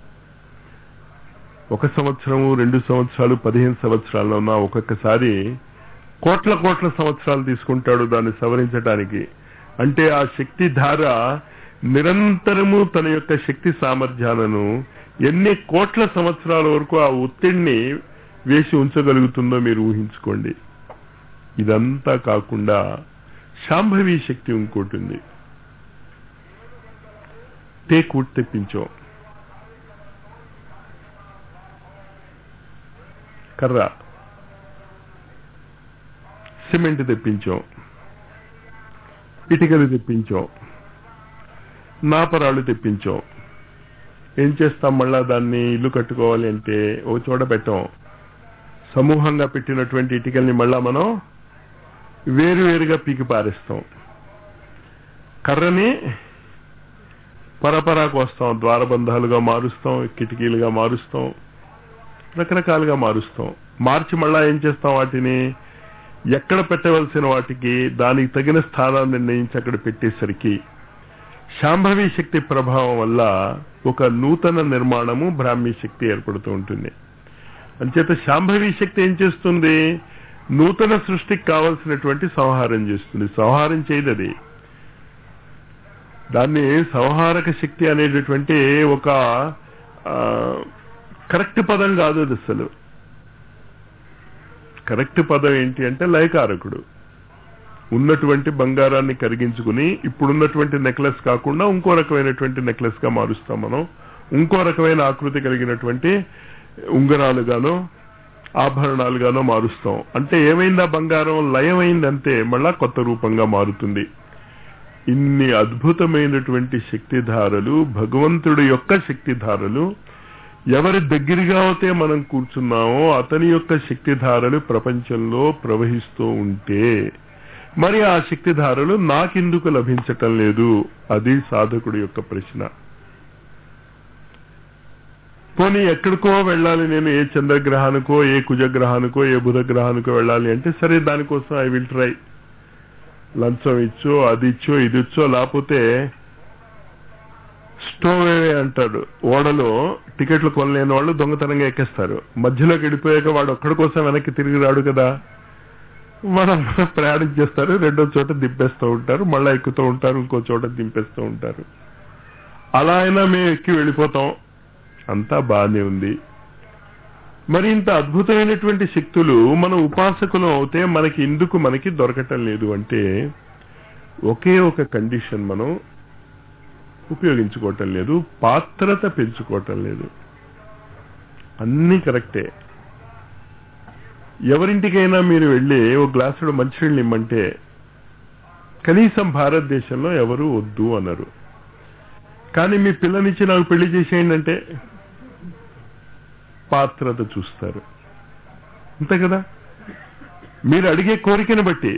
ఒక సంవత్సరము రెండు సంవత్సరాలు పదిహేను సంవత్సరాల్లో ఉన్న ఒక్కొక్కసారి కోట్ల కోట్ల సంవత్సరాలు తీసుకుంటాడు దాన్ని సవరించడానికి అంటే ఆ శక్తి ధార నిరంతరము తన యొక్క శక్తి సామర్థ్యాలను ఎన్ని కోట్ల సంవత్సరాల వరకు ఆ ఒత్తిడిని వేసి ఉంచగలుగుతుందో మీరు ఊహించుకోండి ఇదంతా కాకుండా శాంభవి శక్తి ఇంకోటి ఉంది టేక్ వుడ్ తెప్పించాం కర్ర సిమెంట్ తెప్పించాం ఇటుకలు తెప్పించాం నాపరాళ్ళు తెప్పించాం ఏం చేస్తాం మళ్ళా దాన్ని ఇల్లు కట్టుకోవాలి అంటే ఓ చోట పెట్టాం సమూహంగా పెట్టినటువంటి ఇటుకల్ని మళ్ళా మనం వేరువేరుగా పీకి పారేస్తాం కర్రని పరపరా కోస్తాం ద్వారబంధాలుగా మారుస్తాం కిటికీలుగా మారుస్తాం రకరకాలుగా మారుస్తాం మార్చి మళ్ళా ఏం చేస్తాం వాటిని ఎక్కడ పెట్టవలసిన వాటికి దానికి తగిన స్థానాన్ని నిర్ణయించి అక్కడ పెట్టేసరికి శాంభవి శక్తి ప్రభావం వల్ల ఒక నూతన నిర్మాణము బ్రాహ్మీ శక్తి ఏర్పడుతూ ఉంటుంది అంచేత శాంభవి శక్తి ఏం చేస్తుంది నూతన సృష్టికి కావలసినటువంటి సంహారం చేస్తుంది సంహారం చేయదు అది దాన్ని సంహారక శక్తి అనేటటువంటి ఒక కరెక్ట్ పదం కాదు అది అసలు కరెక్ట్ పదం ఏంటి అంటే లయకారకుడు ఉన్నటువంటి బంగారాన్ని కరిగించుకుని ఇప్పుడున్నటువంటి నెక్లెస్ కాకుండా ఇంకో రకమైనటువంటి నెక్లెస్ గా మారుస్తాం మనం ఇంకో రకమైన ఆకృతి కలిగినటువంటి ఉంగరాలుగానో ఆభరణాలుగానో మారుస్తాం అంటే ఏమైందా బంగారం లయమైంది అంతే మళ్ళా కొత్త రూపంగా మారుతుంది ఇన్ని అద్భుతమైనటువంటి శక్తిధారలు భగవంతుడి యొక్క శక్తిధారలు ఎవరి దగ్గరగా అయితే మనం కూర్చున్నామో అతని యొక్క శక్తిధారలు ప్రపంచంలో ప్రవహిస్తూ ఉంటే మరి ఆ శక్తిధారలు నాకెందుకు లభించటం లేదు అది సాధకుడి యొక్క ప్రశ్న పోనీ ఎక్కడికో వెళ్ళాలి నేను ఏ చంద్రగ్రహానికో ఏ కుజగ్రహానికో ఏ బుధగ్రహానికో వెళ్ళాలి అంటే సరే దానికోసం ఐ విల్ ట్రై లంచం ఇచ్చో అది ఇచ్చో ఇది ఇచ్చో లేకపోతే స్టోవే అంటారు ఓడలో టికెట్లు కొనలేని వాళ్ళు దొంగతనంగా ఎక్కేస్తారు మధ్యలోకి వెళ్ళిపోయాక వాడు ఒక్కడి కోసం వెనక్కి తిరిగి రాడు కదా మనం ప్రయాణం చేస్తారు రెండో చోట దింపేస్తూ ఉంటారు మళ్ళా ఎక్కుతూ ఉంటారు ఇంకో చోట దింపేస్తూ ఉంటారు అలా అయినా మేము ఎక్కి వెళ్ళిపోతాం అంతా బాగానే ఉంది మరి ఇంత అద్భుతమైనటువంటి శక్తులు మన ఉపాసకులు అవుతే మనకి ఎందుకు మనకి దొరకటం లేదు అంటే ఒకే ఒక కండిషన్ మనం ఉపయోగించుకోవటం లేదు పాత్రత పెంచుకోవటం లేదు అన్నీ కరెక్టే ఎవరింటికైనా మీరు వెళ్ళి ఓ గ్లాసుడు మంచినీళ్ళు ఇమ్మంటే కనీసం భారతదేశంలో ఎవరు వద్దు అన్నారు కానీ మీ పిల్లనిచ్చి నాకు పెళ్లి చేసేయండి అంటే పాత్రత చూస్తారు అంతే కదా మీరు అడిగే కోరికను బట్టి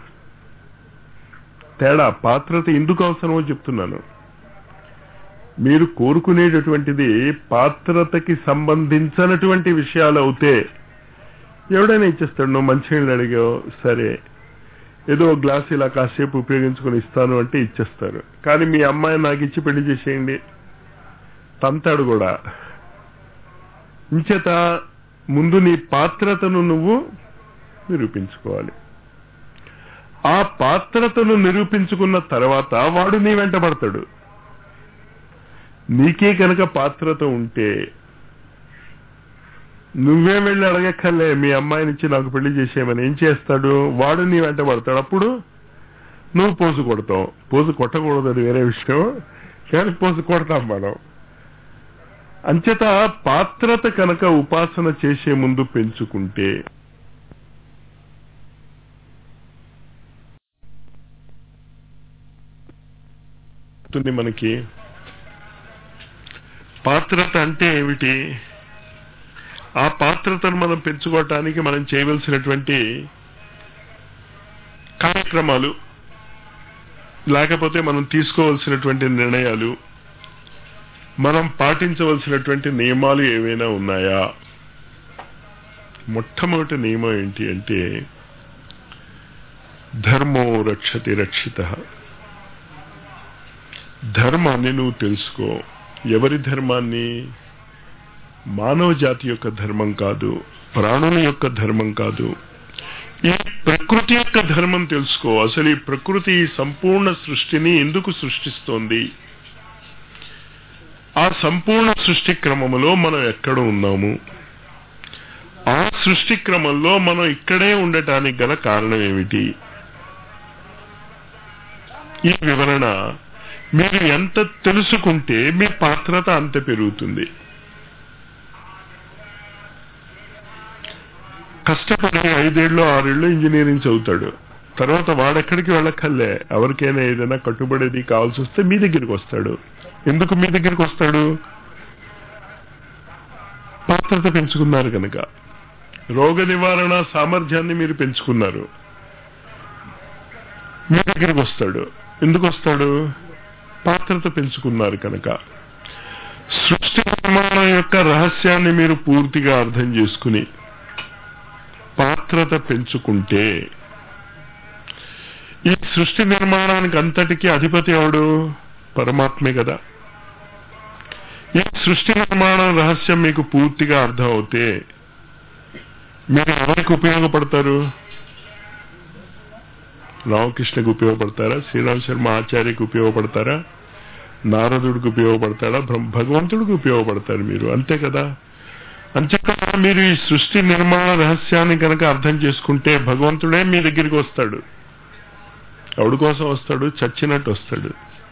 తేడా పాత్రత ఎందుకు అవసరమో చెప్తున్నాను మీరు కోరుకునేటటువంటిది పాత్రతకి సంబంధించినటువంటి విషయాలు అవుతే ఎవడైనా ఇచ్చేస్తాడు నువ్వు మంచినీళ్ళు అడిగావు సరే ఏదో ఒక గ్లాస్ ఇలా కాసేపు ఉపయోగించుకొని ఇస్తాను అంటే ఇచ్చేస్తారు కానీ మీ అమ్మాయి నాకు ఇచ్చి పెళ్లి చేసేయండి తంతాడు కూడా ఇంచేత ముందు నీ పాత్రతను నువ్వు నిరూపించుకోవాలి ఆ పాత్రతను నిరూపించుకున్న తర్వాత వాడు నీ వెంట పడతాడు నీకే కనుక పాత్రత ఉంటే నువ్వే వెళ్ళి అడగక్కర్లే మీ అమ్మాయినిచ్చి నాకు పెళ్లి చేసేయమని ఏం చేస్తాడు వాడు నీ వెంట పడతాడు అప్పుడు నువ్వు పోసు కొడతావు పోసు కొట్టకూడదు అది వేరే విషయం కానీ పోసు కొడతాం మనం అంచేత పాత్రత కనుక ఉపాసన చేసే ముందు పెంచుకుంటే ఉంటుంది మనకి పాత్రత అంటే ఏమిటి ఆ పాత్రతను మనం పెంచుకోవటానికి మనం చేయవలసినటువంటి కార్యక్రమాలు లేకపోతే మనం తీసుకోవలసినటువంటి నిర్ణయాలు మనం పాటించవలసినటువంటి నియమాలు ఏవైనా ఉన్నాయా మొట్టమొదటి నియమం ఏంటి అంటే ధర్మో రక్షతి రక్షిత ధర్మాన్ని నువ్వు తెలుసుకో ఎవరి ధర్మాన్ని మానవ జాతి యొక్క ధర్మం కాదు ప్రాణుల యొక్క ధర్మం కాదు ఈ ప్రకృతి యొక్క ధర్మం తెలుసుకో అసలు ఈ ప్రకృతి ఈ సంపూర్ణ సృష్టిని ఎందుకు సృష్టిస్తోంది ఆ సంపూర్ణ సృష్టి క్రమములో మనం ఎక్కడ ఉన్నాము ఆ సృష్టి క్రమంలో మనం ఇక్కడే ఉండటానికి గల కారణం ఏమిటి ఈ వివరణ మీరు ఎంత తెలుసుకుంటే మీ పాత్రత అంత పెరుగుతుంది కష్టపడి ఐదేళ్ళు ఆరేళ్ళు ఇంజనీరింగ్ చదువుతాడు తర్వాత వాడెక్కడికి వెళ్ళక్కర్లే ఎవరికైనా ఏదైనా కట్టుబడేది కావాల్సి వస్తే మీ దగ్గరికి వస్తాడు ఎందుకు మీ దగ్గరికి వస్తాడు పాత్రత పెంచుకున్నారు కనుక రోగ నివారణ సామర్థ్యాన్ని మీరు పెంచుకున్నారు మీ దగ్గరికి వస్తాడు ఎందుకు వస్తాడు పాత్రత పెంచుకున్నారు కనుక సృష్టి నిర్మాణం యొక్క రహస్యాన్ని మీరు పూర్తిగా అర్థం చేసుకుని పాత్రత పెంచుకుంటే ఈ సృష్టి నిర్మాణానికి అంతటికీ అధిపతి ఎవడు పరమాత్మే కదా ఈ సృష్టి నిర్మాణం రహస్యం మీకు పూర్తిగా అర్థం అవుతే మీరు ఎవరికి ఉపయోగపడతారు రామకృష్ణకి ఉపయోగపడతారా శ్రీరామ్ శర్మ ఆచార్యకి ఉపయోగపడతారా నారదుడికి ఉపయోగపడతాడా బ్రహ్మ భగవంతుడికి ఉపయోగపడతారు మీరు అంతే కదా అంచేత మీరు ఈ సృష్టి నిర్మాణ రహస్యాన్ని కనుక అర్థం చేసుకుంటే భగవంతుడే మీ దగ్గరికి వస్తాడు ఎవడి కోసం వస్తాడు చచ్చినట్టు వస్తాడు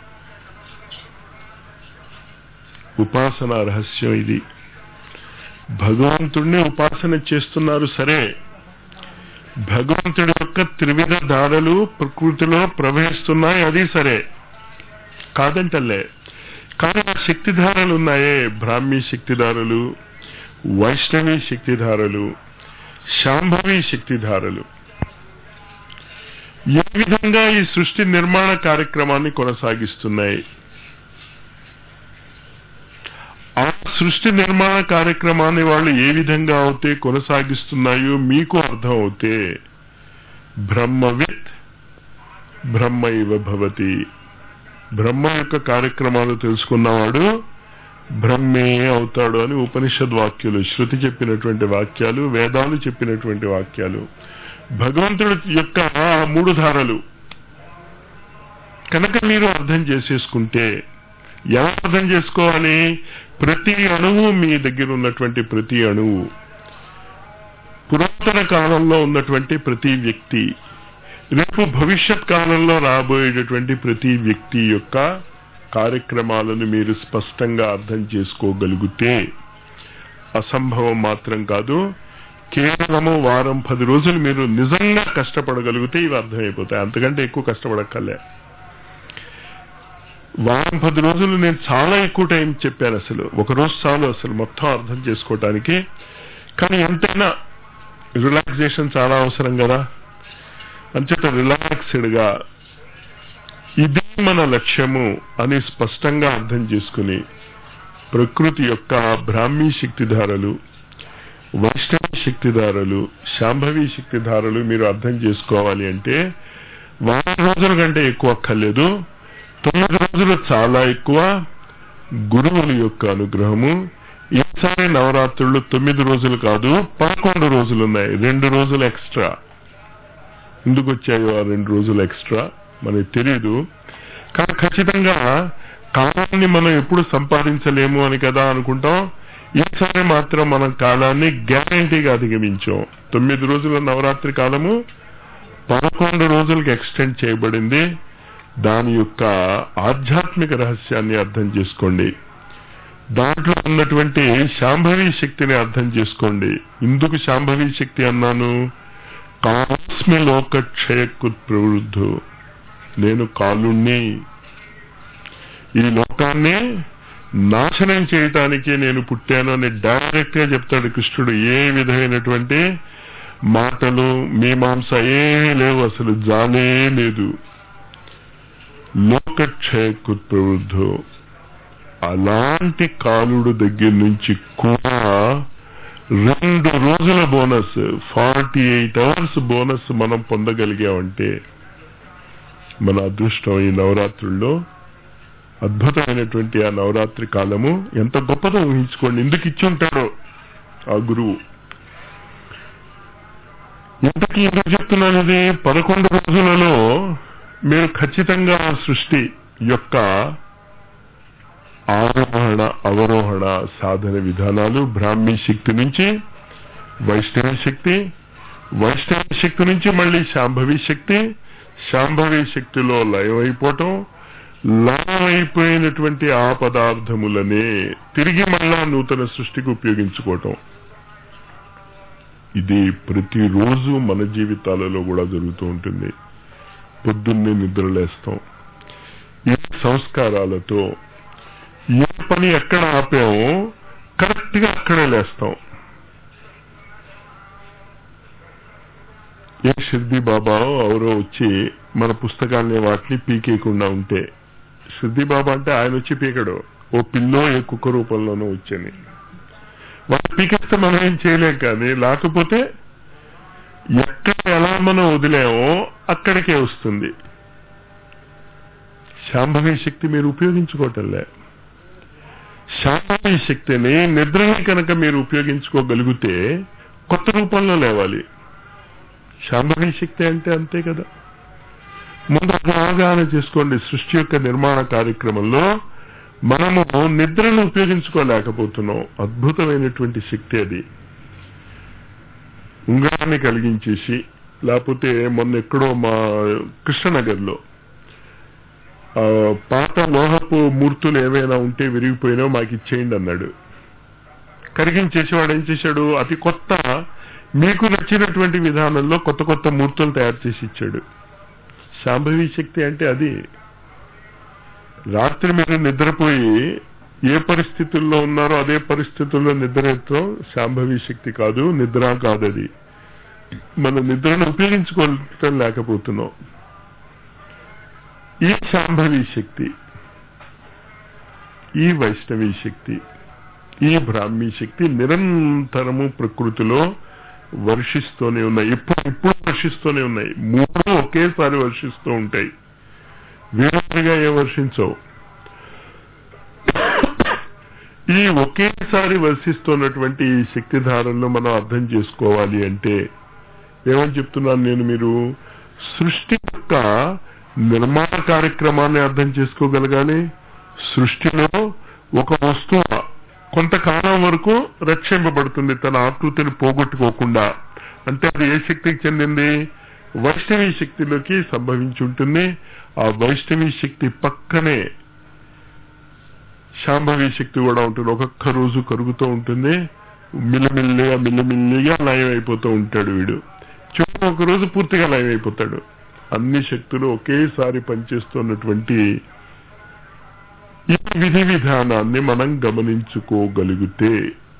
ఉపాసన రహస్యం ఇది భగవంతుడిని ఉపాసన చేస్తున్నారు సరే భగవంతుడి యొక్క త్రివిధ దాడులు ప్రకృతిలో ప్రవహిస్తున్నాయి అది సరే కాదంటలే కానీ ఆ శక్తిధారలు ఉన్నాయే బ్రాహ్మీ శక్తిధారలు వైష్ణవి శక్తిధారలు శాంభవి శక్తిధారలు ఏ విధంగా ఈ సృష్టి నిర్మాణ కార్యక్రమాన్ని కొనసాగిస్తున్నాయి ఆ సృష్టి నిర్మాణ కార్యక్రమాన్ని వాళ్ళు ఏ విధంగా అవుతే కొనసాగిస్తున్నాయో మీకు అర్థం అవుతే బ్రహ్మవిత్ బ్రహ్మైవ భవతి బ్రహ్మ యొక్క కార్యక్రమాలు తెలుసుకున్నవాడు బ్రహ్మే అవుతాడు అని ఉపనిషద్ వాక్యాలు శృతి చెప్పినటువంటి వాక్యాలు వేదాలు చెప్పినటువంటి వాక్యాలు భగవంతుడి యొక్క ఆ మూడు ధారలు కనుక మీరు అర్థం చేసేసుకుంటే ఎలా అర్థం చేసుకోవాలి ప్రతి అణువు మీ దగ్గర ఉన్నటువంటి ప్రతి అణువు పురాతన కాలంలో ఉన్నటువంటి ప్రతి వ్యక్తి రేపు భవిష్యత్ కాలంలో రాబోయేటటువంటి ప్రతి వ్యక్తి యొక్క కార్యక్రమాలను మీరు స్పష్టంగా అర్థం చేసుకోగలిగితే అసంభవం మాత్రం కాదు కేవలము వారం పది రోజులు మీరు నిజంగా కష్టపడగలిగితే ఇవి అర్థమైపోతాయి అంతకంటే ఎక్కువ కష్టపడక్కర్లే వారం పది రోజులు నేను చాలా ఎక్కువ టైం చెప్పాను అసలు ఒక రోజు చాలు అసలు మొత్తం అర్థం చేసుకోవటానికి కానీ ఎంతైనా రిలాక్సేషన్ చాలా అవసరం కదా అంచేత రిలాక్స్డ్ గా ఇది మన లక్ష్యము అని స్పష్టంగా అర్థం చేసుకుని ప్రకృతి యొక్క బ్రాహ్మీ శక్తిధారలు వైష్ణవి శక్తిధారలు శాంభవి శక్తిధారలు మీరు అర్థం చేసుకోవాలి అంటే వారం రోజుల కంటే ఎక్కువ అక్కర్లేదు తొమ్మిది రోజులు చాలా ఎక్కువ గురువుల యొక్క అనుగ్రహము ఈసారి నవరాత్రులు తొమ్మిది రోజులు కాదు పదకొండు రోజులు ఉన్నాయి రెండు రోజులు ఎక్స్ట్రా ఎందుకు వచ్చాయో ఆ రెండు రోజులు ఎక్స్ట్రా మనకి తెలియదు కానీ ఖచ్చితంగా కాలాన్ని మనం ఎప్పుడు సంపాదించలేము అని కదా అనుకుంటాం ఈసారి మాత్రం మనం కాలాన్ని గ్యారంటీగా అధిగమించాం తొమ్మిది రోజుల నవరాత్రి కాలము పదకొండు రోజులకు ఎక్స్టెండ్ చేయబడింది దాని యొక్క ఆధ్యాత్మిక రహస్యాన్ని అర్థం చేసుకోండి దాంట్లో ఉన్నటువంటి శాంభవి శక్తిని అర్థం చేసుకోండి ఇందుకు శాంభవి శక్తి అన్నాను కాస్మి లోక క్షయకు ప్రవృద్ధు నేను కాలుణ్ణి ఈ లోకాన్ని నాశనం చేయటానికి నేను పుట్టాను అని డైరెక్ట్ గా చెప్తాడు కృష్ణుడు ఏ విధమైనటువంటి మాటలు మీమాంస ఏమీ లేవు అసలు జాలే లేదు లోకక్షయకు ప్రవృద్ధు అలాంటి కాలుడు దగ్గర నుంచి కూడా రెండు రోజుల bonus forty eight hours bonus మనం పొందగలిగామంటే మన అదృష్టం ఈ నవరాత్రుల్లో అద్భుతమైనటువంటి ఆ నవరాత్రి కాలము ఎంత గొప్పదో ఊహించుకోండి ఎందుకు ఇచ్చి ఉంటాడో ఆ గురువు ఇంతకీ ఎందుకు చెప్తున్నాను ఇది పదకొండు రోజులలో మీరు ఖచ్చితంగా ఆ సృష్టి యొక్క ఆరోహణ అవరోహణ సాధన విధానాలు బ్రాహ్మీ శక్తి నుంచి వైష్ణవ శక్తి వైష్ణవ శక్తి నుంచి మళ్ళీ శాంభవి శక్తి శాంభవి శక్తిలో లయమైపోవటం లయమైపోయినటువంటి ఆ పదార్థములనే తిరిగి మళ్ళా నూతన సృష్టికి ఉపయోగించుకోవటం ఇది ప్రతిరోజు మన జీవితాలలో కూడా జరుగుతూ ఉంటుంది పొద్దున్నే నిద్రలేస్తాం ఈ సంస్కారాలతో ఏ పని ఎక్కడ ఆపామో కరెక్ట్ గా అక్కడే లేస్తాం ఏ షిర్ది బాబా ఎవరో వచ్చి మన పుస్తకాల్ని వాటిని పీకేయకుండా ఉంటే షిర్ది బాబా అంటే ఆయన వచ్చి పీకడు ఓ పిల్లో ఏ కుక్క రూపంలోనో వచ్చని వాళ్ళు పీకేస్తే మనం ఏం చేయలేం కానీ లేకపోతే ఎక్కడ ఎలా మనం వదిలేమో అక్కడికే వస్తుంది శాంభవి శక్తి మీరు ఉపయోగించుకోవటంలే శాంభవి శక్తిని నిద్రని కనుక మీరు ఉపయోగించుకోగలిగితే కొత్త రూపంలో లేవాలి శాంభవి శక్తి అంటే అంతే కదా ముందు ఒక అవగాహన చేసుకోండి సృష్టి యొక్క నిర్మాణ కార్యక్రమంలో మనము నిద్రను ఉపయోగించుకోలేకపోతున్నాం అద్భుతమైనటువంటి శక్తి అది ఉంగరాన్ని కలిగించేసి లేకపోతే మొన్న ఎక్కడో మా కృష్ణనగర్లో ఆ, పాత లోహపు మూర్తులు ఏవైనా ఉంటే విరిగిపోయినా మాకు ఇచ్చేయండి అన్నాడు కరిగించేసి వాడు ఏం చేశాడు అతి కొత్త మీకు నచ్చినటువంటి విధానంలో కొత్త కొత్త మూర్తులు తయారు చేసి ఇచ్చాడు శాంభవి శక్తి అంటే అది రాత్రి మీరు నిద్రపోయి ఏ పరిస్థితుల్లో ఉన్నారో అదే పరిస్థితుల్లో నిద్రతో శాంభవి శక్తి కాదు నిద్ర కాదు అది మన నిద్రను ఉపయోగించుకోవటం లేకపోతున్నాం ఈ శాంభవి శక్తి ఈ వైష్ణవి శక్తి ఈ బ్రాహ్మీ శక్తి నిరంతరము ప్రకృతిలో వర్షిస్తూనే ఉన్నాయి ఇప్పుడు ఇప్పుడు వర్షిస్తూనే ఉన్నాయి మూడు ఒకేసారి వర్షిస్తూ ఉంటాయి వేరుగా ఏ వర్షించవు ఈ ఒకేసారి వర్షిస్తున్నటువంటి ఈ శక్తిధారలను మనం అర్థం చేసుకోవాలి అంటే ఏమని చెప్తున్నాను నేను మీరు సృష్టి యొక్క నిర్మాణ కార్యక్రమాన్ని అర్థం చేసుకోగలగాలి సృష్టిలో ఒక వస్తువు కొంతకాలం వరకు రక్షింపబడుతుంది తన ఆకృతిని పోగొట్టుకోకుండా అంటే అది ఏ శక్తికి చెందింది వైష్ణవి శక్తిలోకి సంభవించి ఉంటుంది ఆ వైష్ణవి శక్తి పక్కనే శాంభవి శక్తి కూడా ఉంటుంది ఒక్కొక్క రోజు కరుగుతూ ఉంటుంది మిల్లమిల్లిగా మిల్లమిల్లిగా లయం అయిపోతూ ఉంటాడు వీడు చివరి ఒక రోజు పూర్తిగా లయం అయిపోతాడు అన్ని శక్తులు ఒకేసారి పనిచేస్తున్నటువంటి ఈ విధి విధానాన్ని మనం గమనించుకోగలిగితే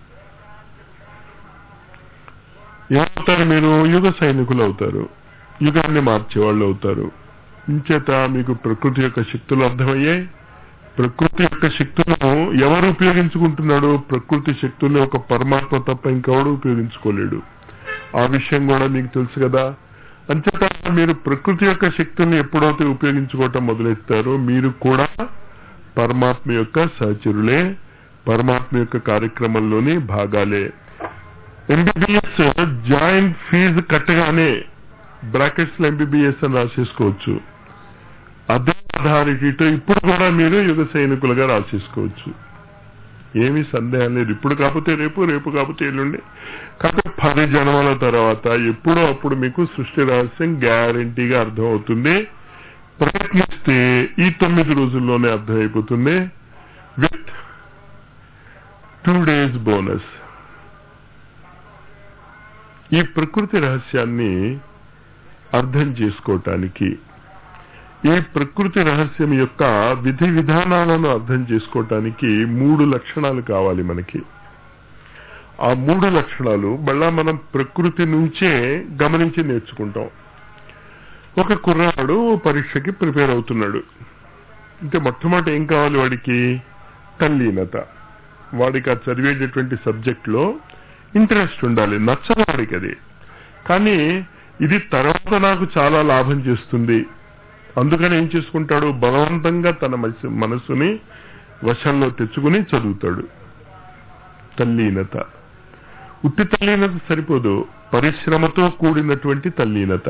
ఏమవుతారు మీరు యుగ సైనికులు అవుతారు యుగాన్ని మార్చేవాళ్ళు అవుతారు ఇంచేత మీకు ప్రకృతి యొక్క శక్తులు అర్థమయ్యాయి ప్రకృతి యొక్క శక్తులను ఎవరు ఉపయోగించుకుంటున్నాడు ప్రకృతి శక్తుల్ని ఒక పరమాత్మ తప్ప ఇంకెవడు ఉపయోగించుకోలేడు ఆ విషయం కూడా మీకు తెలుసు కదా అంచేత మీరు ప్రకృతి యొక్క శక్తుల్ని ఎప్పుడైతే ఉపయోగించుకోవటం మొదలెడతారో మీరు కూడా పరమాత్మ యొక్క సహచరులే పరమాత్మ యొక్క కార్యక్రమంలోని భాగాలే ఎంబీబీఎస్ జాయింట్ ఫీజు కట్టగానే బ్రాకెట్స్ లో ఎంబీబీఎస్ అని రాసేసుకోవచ్చు అదే అథారిటీతో ఇప్పుడు కూడా మీరు యుగ సైనికులుగా రాసేసుకోవచ్చు ఏమీ సందేహం లేదు ఇప్పుడు కాకపోతే రేపు రేపు కాకపోతే ఎల్లుండి కాకపోతే పది జన్మల తర్వాత ఎప్పుడో అప్పుడు మీకు సృష్టి రహస్యం గ్యారంటీగా అర్థమవుతుంది ప్రయత్నిస్తే ఈ తొమ్మిది రోజుల్లోనే అర్థమైపోతుంది విత్ టూ డేస్ బోనస్ ఈ ప్రకృతి రహస్యాన్ని అర్థం చేసుకోవటానికి ఈ ప్రకృతి రహస్యం యొక్క విధి విధానాలను అర్థం చేసుకోవటానికి మూడు లక్షణాలు కావాలి మనకి ఆ మూడు లక్షణాలు మళ్ళా మనం ప్రకృతి నుంచే గమనించి నేర్చుకుంటాం ఒక కుర్రాడు పరీక్షకి ప్రిపేర్ అవుతున్నాడు అంటే మొట్టమొదటి ఏం కావాలి వాడికి తల్లీనత వాడికి ఆ చదివేటటువంటి సబ్జెక్ట్ లో ఇంట్రెస్ట్ ఉండాలి నచ్చదు వాడికి అది కానీ ఇది తర్వాత నాకు చాలా లాభం చేస్తుంది అందుకని ఏం చేసుకుంటాడు బలవంతంగా తన మనసు- మనసుని వశంలో తెచ్చుకుని చదువుతాడు తల్లీనత ఉట్టి తల్లీనత సరిపోదు పరిశ్రమతో కూడినటువంటి తల్లీనత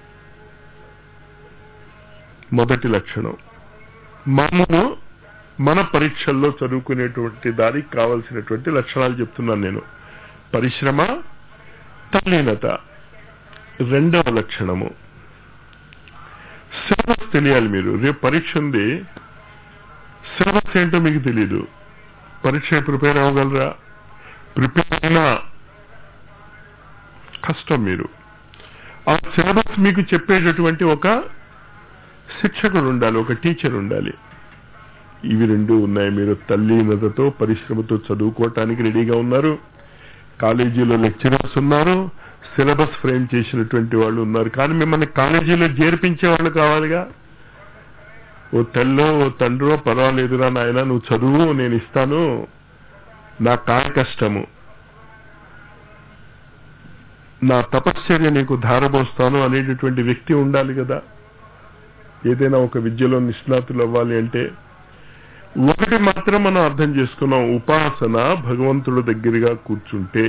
మొదటి లక్షణం మనము మన పరీక్షల్లో చదువుకునేటువంటి దానికి కావలసినటువంటి లక్షణాలు చెప్తున్నాను నేను పరిశ్రమ తల్లీనత రెండవ లక్షణము సిలబస్ తెలియాలి మీరు రేపు పరీక్ష ఉంది సిలబస్ ఏంటో మీకు తెలియదు పరీక్ష ప్రిపేర్ అవ్వగలరా ప్రిపేర్ అయినా కష్టం మీరు ఆ సిలబస్ మీకు చెప్పేటటువంటి ఒక శిక్షకుడు ఉండాలి ఒక టీచర్ ఉండాలి ఇవి రెండు ఉన్నాయి మీరు తల్లినతతో పరిశ్రమతో చదువుకోవటానికి రెడీగా ఉన్నారు కాలేజీలో లెక్చరర్స్ ఉన్నారు సిలబస్ ఫ్రేమ్ చేసినటువంటి వాళ్ళు ఉన్నారు కానీ మిమ్మల్ని కాలేజీలో చేర్పించే వాళ్ళు కావాలిగా ఓ తల్లో ఓ తండ్రో పర్వాలేదురా నాయన నువ్వు చదువు నేను ఇస్తాను నా కాయ కష్టము నా తపశ్చర్య నీకు ధారపోస్తాను అనేటటువంటి వ్యక్తి ఉండాలి కదా ఏదైనా ఒక విద్యలో నిష్ణాతులు అవ్వాలి అంటే ఒకటి మాత్రం మనం అర్థం చేసుకున్నాం ఉపాసన భగవంతుడు దగ్గరగా కూర్చుంటే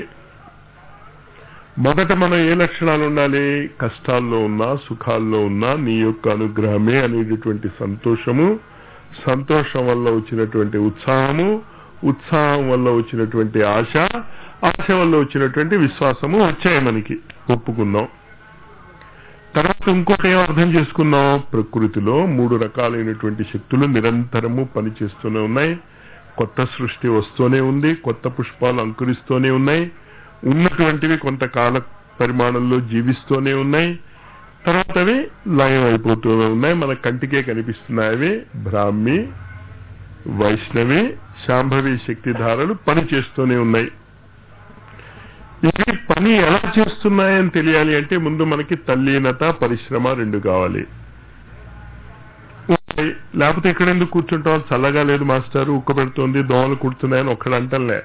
మొదట మనం ఏ లక్షణాలు ఉండాలి కష్టాల్లో ఉన్నా సుఖాల్లో ఉన్నా నీ యొక్క అనుగ్రహమే అనేటటువంటి సంతోషము సంతోషం వల్ల వచ్చినటువంటి ఉత్సాహము ఉత్సాహం వల్ల వచ్చినటువంటి ఆశ ఆశ వల్ల వచ్చినటువంటి విశ్వాసము వచ్చాయి మనకి ఒప్పుకుందాం తర్వాత ఇంకోటి ఏం అర్థం చేసుకున్నాం ప్రకృతిలో మూడు రకాలైనటువంటి శక్తులు నిరంతరము పనిచేస్తూనే ఉన్నాయి కొత్త సృష్టి వస్తూనే ఉంది కొత్త పుష్పాలు అంకురిస్తూనే ఉన్నాయి ఉన్నటువంటివి కొంతకాల పరిమాణంలో జీవిస్తూనే ఉన్నాయి తర్వాత అవి లయం అయిపోతూనే ఉన్నాయి మన కంటికే కనిపిస్తున్నాయి అవి బ్రాహ్మి వైష్ణవి శాంభవి శక్తి ధారలు పని చేస్తూనే ఉన్నాయి ఇవి పని ఎలా చేస్తున్నాయని తెలియాలి అంటే ముందు మనకి తల్లీనత పరిశ్రమ రెండు కావాలి ఉన్నాయి. లేకపోతే ఇక్కడ ఎందుకు కూర్చుంటాం చల్లగా లేదు మాస్టర్ ఉక్క పెడుతోంది దోమలు కుడుతున్నాయని ఒక్కడంటలే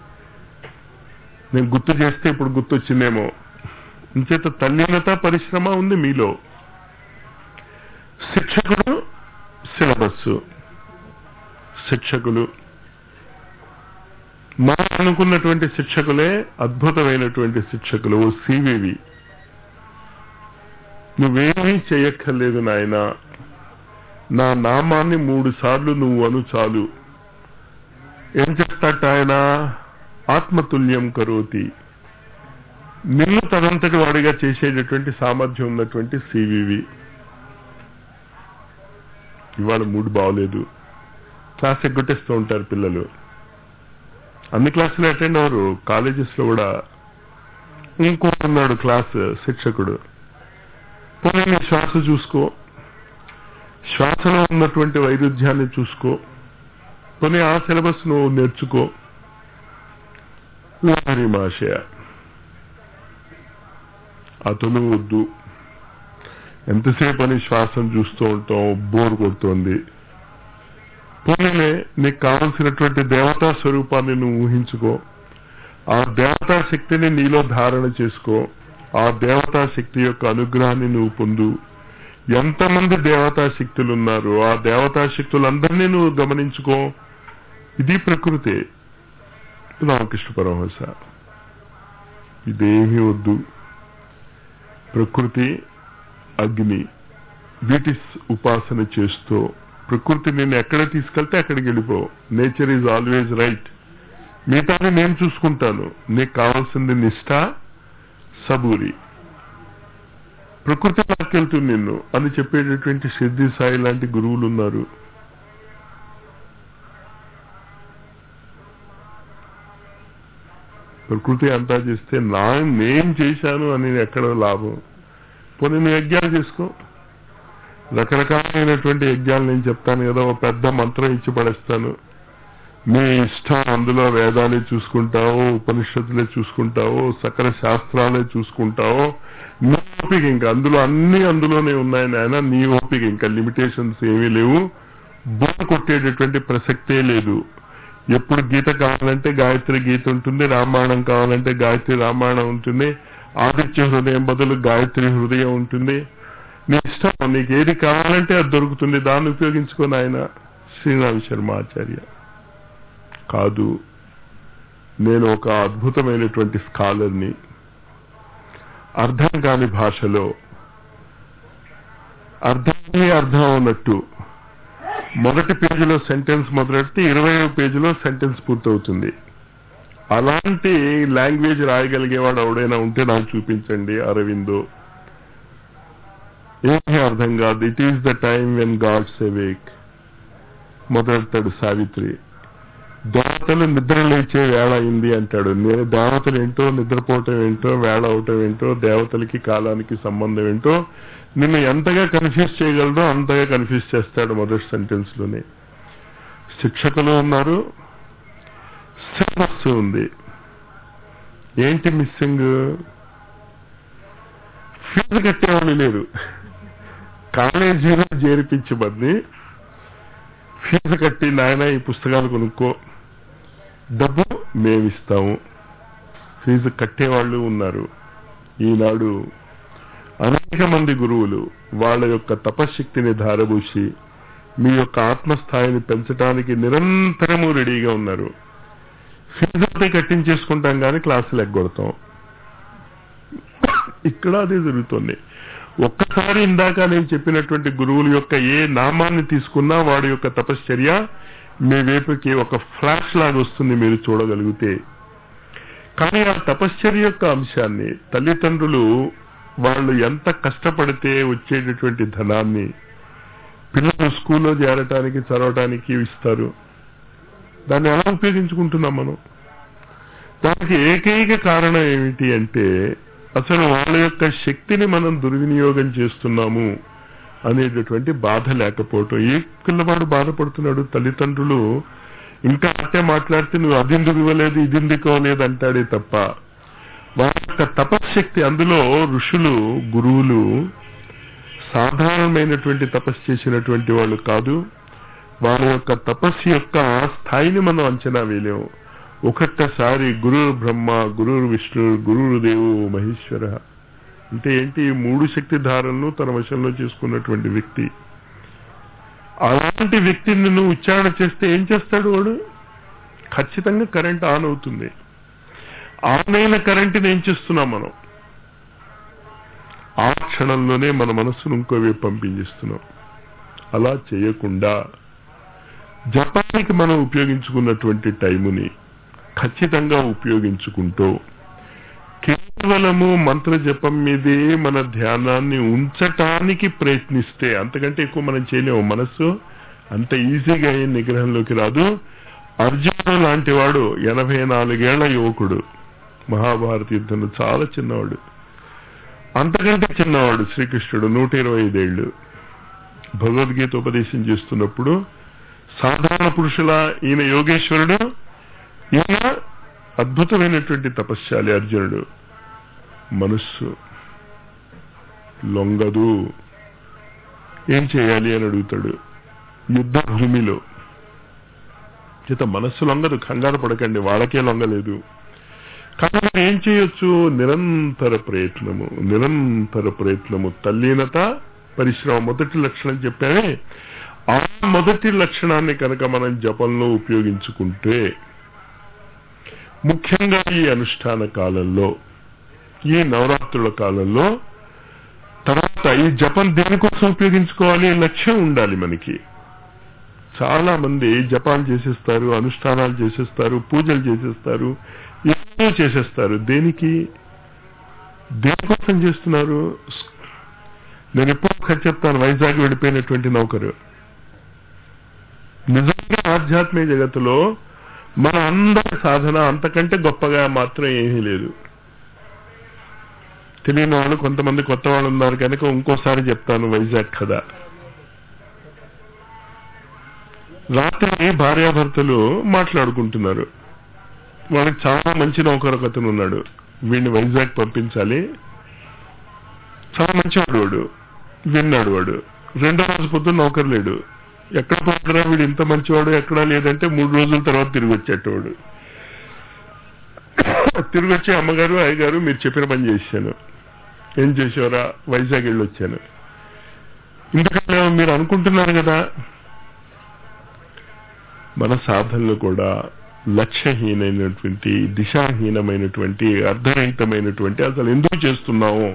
నేను గుర్తు చేస్తే ఇప్పుడు గుర్తొచ్చిందేమో ఇంచేత తల్లీనత పరిశ్రమ ఉంది మీలో శిక్షకుడు సిలబస్సు శిక్షకులు మనం అనుకున్నటువంటి శిక్షకులే అద్భుతమైనటువంటి శిక్షకులు ఓ సివివి నువ్వేమీ చేయక్కర్లేదు నాయన నా నామాన్ని మూడు సార్లు నువ్వు అను చాలు ఏం చేస్తాట ఆయన ఆత్మతుల్యం కరోతి నిన్ను తనంతటి వాడిగా చేసేటటువంటి సామర్థ్యం ఉన్నటువంటి సివివి ఇవాళ మూడు బాగోలేదు క్లాస్ ఎగ్గొట్టేస్తూ ఉంటారు పిల్లలు అన్ని క్లాసులు అటెండ్ అవ్వరు కాలేజెస్ లో కూడా ఇంకో ఉన్నాడు క్లాస్ శిక్షకుడు పోనీ నీ శ్వాస చూసుకో శ్వాసలో ఉన్నటువంటి వైరుధ్యాన్ని చూసుకో పోనీ ఆ సిలబస్ నువ్వు నేర్చుకో లహరి మాషయ అతను వద్దు ఎంతసేపు అని శ్వాసను చూస్తూ ఉంటాం బోర్ కొడుతోంది పోనీలే నీకు కావలసినటువంటి దేవతా స్వరూపాన్ని నువ్వు ఊహించుకో ఆ దేవతా శక్తిని నీలో ధారణ చేసుకో ఆ దేవతా శక్తి యొక్క అనుగ్రహాన్ని నువ్వు పొందు ఎంతమంది దేవతా శక్తులు ఉన్నారు ఆ దేవతా శక్తులందరినీ నువ్వు గమనించుకో ఇది ప్రకృతి రామకృష్ణ పరమహంస ఇదేమీ వద్దు ప్రకృతి అగ్ని వీటి ఉపాసన చేస్తూ ప్రకృతి నేను ఎక్కడ తీసుకెళ్తే అక్కడికి వెళ్ళిపో నేచర్ ఈజ్ ఆల్వేజ్ రైట్ మిగతాని నేను చూసుకుంటాను నీకు కావాల్సింది నిష్ఠ సబూరి ప్రకృతి లాక్కెళ్తుంది నిన్ను అని చెప్పేటటువంటి సిద్ధి సాయి లాంటి గురువులు ఉన్నారు ప్రకృతి అంతా చేస్తే నా నేను చేశాను అని ఎక్కడ లాభం పోనీ నువ్వు యజ్ఞాలు చేసుకో రకరకాలైనటువంటి యజ్ఞాలు నేను చెప్తాను ఏదో ఒక పెద్ద మంత్రం ఇచ్చి పడేస్తాను నీ ఇష్టం అందులో వేదాలే చూసుకుంటావు ఉపనిషత్తులే చూసుకుంటావు సకల శాస్త్రాలే చూసుకుంటావు నీ ఓపిక ఇంకా అందులో అన్ని అందులోనే ఉన్నాయి నాయన నీ ఓపిక ఇంకా లిమిటేషన్స్ ఏమీ లేవు బోర్ కొట్టేటటువంటి ప్రసక్తే లేదు ఎప్పుడు గీత కావాలంటే గాయత్రి గీత ఉంటుంది రామాయణం కావాలంటే గాయత్రి రామాయణం ఉంటుంది ఆదిత్య హృదయం బదులు గాయత్రి హృదయం ఉంటుంది నీ ఇష్టం నీకు ఏది కావాలంటే అది దొరుకుతుంది దాన్ని ఉపయోగించుకొని ఆయన శ్రీరామ శర్మ ఆచార్య కాదు నేను ఒక అద్భుతమైనటువంటి స్కాలర్ని అర్థం కాని భాషలో అర్థమే అర్థం అన్నట్టు మొదటి పేజీలో సెంటెన్స్ మొదలెడితే ఇరవై పేజీలో సెంటెన్స్ పూర్తవుతుంది అలాంటి లాంగ్వేజ్ రాయగలిగేవాడు ఎవడైనా ఉంటే నాకు చూపించండి అరవిందో ఏమీ అర్థం కాదు it is the time when gods awake మొదలెడతాడు సావిత్రి దేవతలు నిద్ర లేచే వేళ అయింది అంటాడు నేను దేవతలు ఏంటో నిద్రపోవటం ఏంటో వేళ అవటం ఏంటో దేవతలకి కాలానికి సంబంధం ఏంటో నిన్ను ఎంతగా కన్ఫ్యూజ్ చేయగలడో అంతగా కన్ఫ్యూజ్ చేస్తాడు మొదటి సెంటెన్స్ లోనే శిక్షకులు ఉన్నారు సిలబస్ ఉంది ఏంటి మిస్సింగ్ ఫీజు కట్టేవాళ్ళు లేరు కాలేజీలో చేర్పించబడి ఫీజు కట్టి నాయన ఈ పుస్తకాలు కొనుక్కో డబ్బు మేమిస్తాము ఫీజు కట్టేవాళ్ళు ఉన్నారు ఈనాడు అనేక మంది గురువులు వాళ్ళ యొక్క తపశ్శక్తిని ధారబూసి మీ యొక్క ఆత్మస్థాయిని పెంచడానికి నిరంతరము రెడీగా ఉన్నారు ఫీజు అయితే కట్టించేసుకుంటాం కానీ క్లాసులు ఎగ్గొడతాం ఇక్కడ అదే జరుగుతుంది ఒక్కసారి ఇందాక నేను చెప్పినటువంటి గురువుల యొక్క ఏ నామాన్ని తీసుకున్నా వాడి యొక్క తపశ్చర్య మీ వైపుకి ఒక ఫ్లాష్ లాగా వస్తుంది మీరు చూడగలిగితే కానీ ఆ తపశ్చర్య యొక్క అంశాన్ని తల్లిదండ్రులు వాళ్ళు ఎంత కష్టపడితే వచ్చేటటువంటి ధనాన్ని పిల్లలు స్కూల్లో చేరటానికి చదవటానికి ఇస్తారు దాన్ని ఎలా ఉపయోగించుకుంటున్నాం మనం దానికి ఏకైక కారణం ఏమిటి అంటే అసలు వాళ్ళ యొక్క శక్తిని మనం దుర్వినియోగం చేస్తున్నాము అనేటటువంటి బాధ లేకపోవటం ఏ పిల్లవాడు బాధపడుతున్నాడు తల్లిదండ్రులు ఇంకా అంటే మాట్లాడితే నువ్వు అది ఎందుకు ఇవ్వలేదు ఇది ఎందుకు ఇవ్వలేదు అంటాడే తప్ప వాళ్ళ యొక్క తపశ్శక్తి అందులో ఋషులు గురువులు సాధారణమైనటువంటి తపస్సు చేసినటువంటి వాళ్ళు కాదు వాళ్ళ యొక్క తపస్సు యొక్క స్థాయిని మనం అంచనా వేయలేము ఒక్కొక్కసారి గురువు బ్రహ్మ గురువు విష్ణు గురువు దేవు మహేశ్వర అంటే ఏంటి ఈ మూడు శక్తి ధారలను తన వశంలో చేసుకున్నటువంటి వ్యక్తి అలాంటి వ్యక్తిని నువ్వు ఉచ్చారణ చేస్తే ఏం చేస్తాడు వాడు ఖచ్చితంగా కరెంట్ ఆన్ అవుతుంది ఆన్ అయిన కరెంటుని ఏం చేస్తున్నాం మనం ఆ క్షణంలోనే మన మనస్సును ఇంకో వైపు పంపించేస్తున్నాం అలా చేయకుండా జపానికి మనం ఉపయోగించుకున్నటువంటి టైముని ఖచ్చితంగా ఉపయోగించుకుంటూ కేవలము మంత్ర జపం మీదే మన ధ్యానాన్ని ఉంచటానికి ప్రయత్నిస్తే అంతకంటే ఎక్కువ మనం చేయలేము మనస్సు అంత ఈజీగా ఏ నిగ్రహంలోకి రాదు అర్జునుడు లాంటి వాడు ఎనభై నాలుగేళ్ల యువకుడు మహాభారత యుద్ధంలో చాలా చిన్నవాడు అంతకంటే చిన్నవాడు శ్రీకృష్ణుడు నూట ఇరవై ఐదేళ్లు భగవద్గీత ఉపదేశం చేస్తున్నప్పుడు సాధారణ పురుషుల ఈయన యోగేశ్వరుడు ఈయన అద్భుతమైనటువంటి తపశ్శాలి అర్జునుడు మనస్సు లొంగదు ఏం చేయాలి అని అడుగుతాడు యుద్ధ భూమిలో చేత మనస్సు లొంగదు కంగారు పడకండి వాళ్ళకే లొంగలేదు కానీ మీరు ఏం చేయొచ్చు నిరంతర ప్రయత్నము నిరంతర ప్రయత్నము తల్లీనత పరిశ్రమ మొదటి లక్షణం చెప్పామే ఆ మొదటి లక్షణాన్ని కనుక మనం జపంలో ఉపయోగించుకుంటే ముఖ్యంగా ఈ అనుష్ఠాన కాలంలో ఈ నవరాత్రుల కాలంలో తర్వాత ఈ జపం దేనికోసం ఉపయోగించుకోవాలి లక్ష్యం ఉండాలి మనకి చాలా మంది జపాలు చేసేస్తారు అనుష్ఠానాలు చేసేస్తారు పూజలు చేసేస్తారు ఎన్నో చేసేస్తారు దేనికి దేనికోసం చేస్తున్నారు నేను ఎప్పుడు ఒకటి చెప్తాను వైజాగ్ వెళ్ళిపోయినటువంటి నౌకరు నిజంగా ఆధ్యాత్మిక జగత్తులో మన అందరి సాధన అంతకంటే గొప్పగా మాత్రం ఏమీ లేదు తెలియని వాళ్ళు కొంతమంది కొత్త వాళ్ళు ఉన్నారు కనుక ఇంకోసారి చెప్తాను వైజాగ్ కథ రాత్రి భార్యాభర్తలు మాట్లాడుకుంటున్నారు వాళ్ళకి చాలా మంచి నౌకరు అతను ఉన్నాడు వీడిని వైజాగ్ పంపించాలి చాలా మంచివాడు వాడు విన్నాడు వాడు రెండో రోజు పొద్దున్న నౌకరు లేడు ఎక్కడ పోతారా వీడు ఇంత మంచివాడు ఎక్కడా లేదంటే మూడు రోజుల తర్వాత తిరిగి వచ్చేటవాడు తిరిగి వచ్చి అమ్మగారు అయ్యగారు మీరు చెప్పిన పని చేశాను ఏం చేసేవారా వైజాగ్ వెళ్ళి వచ్చాను ఎందుకంటే మీరు అనుకుంటున్నారు కదా మన సాధనలు కూడా లక్ష్యహీనమైనటువంటి దిశాహీనమైనటువంటి అర్ధరహితమైనటువంటి అసలు ఎందుకు చేస్తున్నాము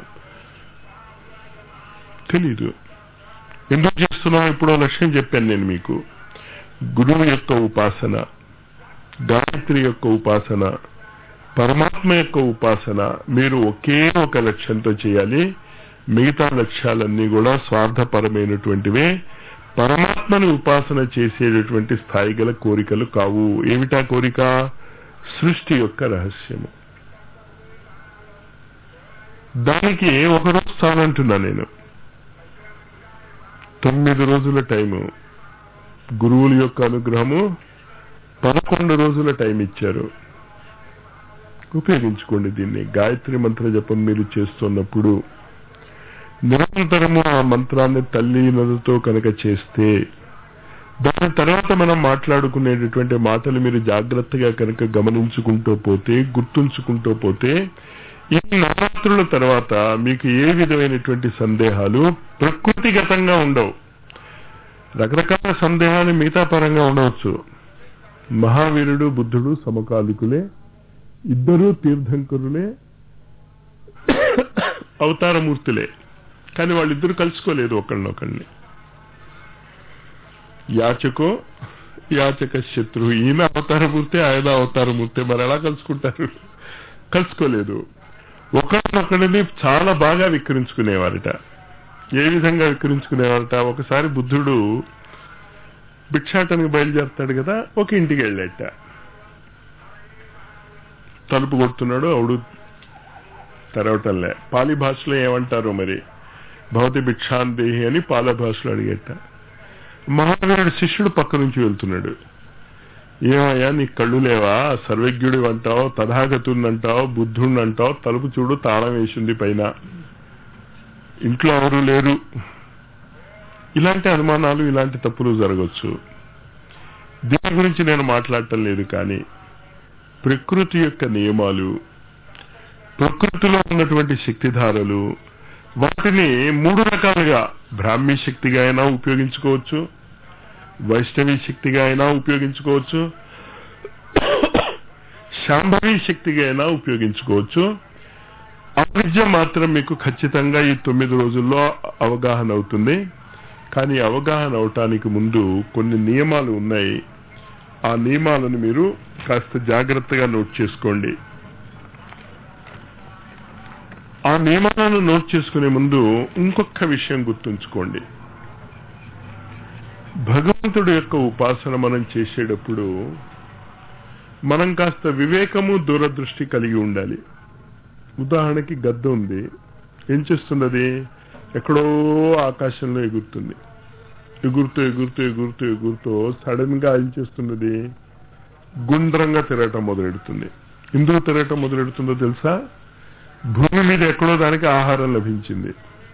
తెలీదు ఎందుకు చేస్తున్నాం ఇప్పుడో లక్ష్యం చెప్పాను నేను మీకు గురువు యొక్క ఉపాసన గాయత్రి యొక్క ఉపాసన పరమాత్మ యొక్క ఉపాసన మీరు ఒకే ఒక లక్ష్యంతో చేయాలి మిగతా లక్ష్యాలన్నీ కూడా స్వార్థపరమైనటువంటివే పరమాత్మని ఉపాసన చేసేటటువంటి స్థాయి గల కోరికలు కావు ఏమిటా కోరిక సృష్టి యొక్క రహస్యము దానికి ఒకరోజు చాలంటున్నా నేను తొమ్మిది రోజుల టైము గురువుల యొక్క అనుగ్రహము పదకొండు రోజుల టైం ఇచ్చారు ఉపయోగించుకోండి దీన్ని గాయత్రి మంత్ర జపం మీరు చేస్తున్నప్పుడు నిరంతరము ఆ మంత్రాన్ని తల్లి నదుతో కనుక చేస్తే దాని తర్వాత మనం మాట్లాడుకునేటటువంటి మాటలు మీరు జాగ్రత్తగా కనుక గమనించుకుంటూ పోతే గుర్తుంచుకుంటూ పోతే ఈ నవరాత్రుల తర్వాత మీకు ఏ విధమైనటువంటి సందేహాలు ప్రకృతిగతంగా ఉండవు రకరకాల సందేహాలు మిగతా పరంగా ఉండవచ్చు మహావీరుడు బుద్ధుడు సమకాలికులే ఇద్దరూ తీర్థంకరులే అవతారమూర్తులే కానీ వాళ్ళిద్దరూ కలుసుకోలేదు ఒకళ్ళనొకళ్ళని యాచకో యాచక శత్రువు ఈయన అవతారమూర్తి ఆయన అవతారమూర్తి మరి ఎలా కలుసుకుంటారు కలుసుకోలేదు ఒకరినొకరిని చాలా బాగా విక్రించుకునేవారట ఏ విధంగా విక్రించుకునేవారట ఒకసారి బుద్ధుడు భిక్షాటనికి బయలుదేరుతాడు కదా ఒక ఇంటికి వెళ్ళాట తలుపు కొడుతున్నాడు అవుడు తెరవటంలే పాలి భాషలో ఏమంటారు మరి భవతి భిక్షాందేహి అని పాల భాషలో అడిగేట మహావీరుడు శిష్యుడు పక్క నుంచి వెళ్తున్నాడు ఏమయ్యా నీ కళ్ళు లేవా సర్వజ్ఞుడి అంటావు తథాగతుడిని అంటావు బుద్ధుడిని అంటావు తలుపు చూడు తాళం వేసింది పైన ఇంట్లో ఎవరు లేరు ఇలాంటి అనుమానాలు ఇలాంటి తప్పులు జరగచ్చు దీని గురించి నేను మాట్లాడటం లేదు కానీ ప్రకృతి యొక్క నియమాలు ప్రకృతిలో ఉన్నటువంటి శక్తిధారలు వాటిని మూడు రకాలుగా బ్రాహ్మీ శక్తిగా అయినా ఉపయోగించుకోవచ్చు వైష్ణవి శక్తిగా అయినా ఉపయోగించుకోవచ్చు శాంభవి శక్తిగా అయినా ఉపయోగించుకోవచ్చు ఆ విద్య మాత్రం మీకు ఖచ్చితంగా ఈ తొమ్మిది రోజుల్లో అవగాహన అవుతుంది కానీ అవగాహన అవటానికి ముందు కొన్ని నియమాలు ఉన్నాయి ఆ నియమాలను మీరు కాస్త జాగ్రత్తగా నోట్ చేసుకోండి ఆ నియమాలను నోట్ చేసుకునే ముందు ఇంకొక విషయం గుర్తుంచుకోండి భగవంతుడి యొక్క ఉపాసన మనం చేసేటప్పుడు మనం కాస్త వివేకము దూరదృష్టి కలిగి ఉండాలి ఉదాహరణకి గద్ద ఉంది ఏం చేస్తున్నది ఎక్కడో ఆకాశంలో ఎగురుతుంది ఎగురుతూ ఎగురుతూ ఎగురుతూ ఎగురుతూ సడన్ గా ఏం చేస్తున్నది గుండ్రంగా తిరగటం మొదలెడుతుంది ఎందుకు తిరగటం మొదలెడుతుందో తెలుసా భూమి మీద ఎక్కడో దానికి ఆహారం లభించింది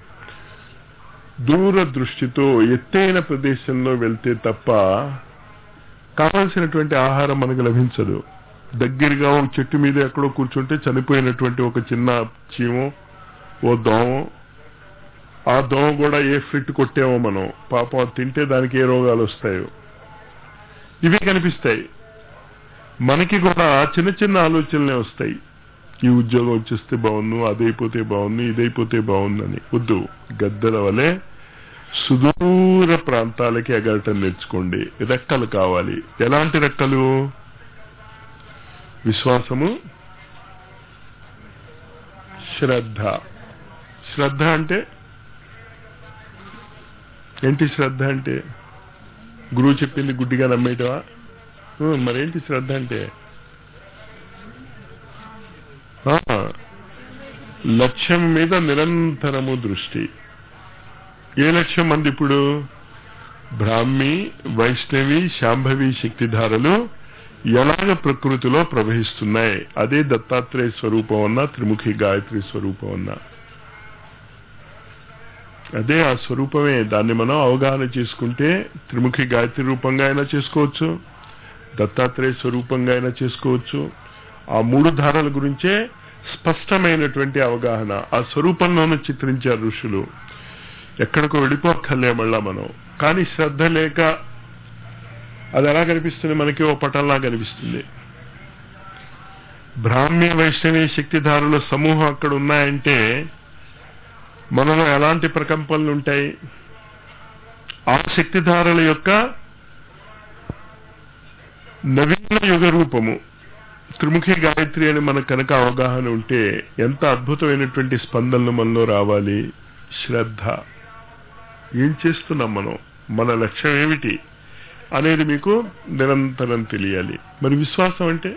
దూర దృష్టితో ఎత్తైన ప్రదేశంలో వెళ్తే తప్ప కావలసినటువంటి ఆహారం మనకు లభించదు దగ్గరగా ఒక చెట్టు మీద ఎక్కడో కూర్చుంటే చనిపోయినటువంటి ఒక చిన్న చీమో ఓ దోమ ఆ దోమ కూడా ఏ ఫిట్ కొట్టామో మనం పాపం అది తింటే దానికి ఏ రోగాలు వస్తాయో ఇవి కనిపిస్తాయి మనకి కూడా చిన్న చిన్న ఆలోచనలే వస్తాయి ఈ ఉద్యోగం వచ్చేస్తే బాగుండు అదైపోతే బాగుంది ఇదైపోతే బాగుందని వద్దు గద్దల వలె సుదూర ప్రాంతాలకి ఎగరటం నేర్చుకోండి రెక్కలు కావాలి ఎలాంటి రెక్కలు విశ్వాసము శ్రద్ధ శ్రద్ధ అంటే ఏంటి శ్రద్ధ అంటే గురువు చెప్పింది గుడ్డిగా నమ్మేయటవా ఉం, మరేంటి శ్రద్ధ అంటే ఆ, లక్ష్యం మీద నిరంతరము దృష్టి ఏ లక్ష్యం మంది ఇప్పుడు బ్రాహ్మి వైష్ణవి శాంభవి శక్తిధారలు ఎలాగ ప్రకృతిలో ప్రవహిస్తున్నాయి అదే దత్తాత్రేయ స్వరూపం అన్నా త్రిముఖి గాయత్రి స్వరూపం అన్నా అదే ఆ స్వరూపమే దాన్ని మనం అవగాహన చేసుకుంటే త్రిముఖి గాయత్రి రూపంగా అయినా చేసుకోవచ్చు దత్తాత్రేయ స్వరూపంగా అయినా చేసుకోవచ్చు ఆ మూడు ధారల గురించే స్పష్టమైనటువంటి అవగాహన ఆ స్వరూపంలోనూ చిత్రించారు ఋషులు ఎక్కడికో వెళ్ళిపోక్కర్లే మళ్ళా మనం కానీ శ్రద్ధ లేక అది ఎలా కనిపిస్తుంది మనకి ఓ పటంలా కనిపిస్తుంది బ్రాహ్మ్య వైష్ణవి శక్తిధారుల సమూహం అక్కడ ఉన్నాయంటే మనలో ఎలాంటి ప్రకంపనలు ఉంటాయి ఆ శక్తిధారల యొక్క నవీన యుగ రూపము త్రిముఖి గాయత్రి అని మనకు కనుక అవగాహన ఉంటే ఎంత అద్భుతమైనటువంటి స్పందనలు మనలో రావాలి శ్రద్ధ ఏం చేస్తున్నాం మనం మన లక్ష్యం ఏమిటి అనేది మీకు నిరంతరం తెలియాలి మరి విశ్వాసం అంటే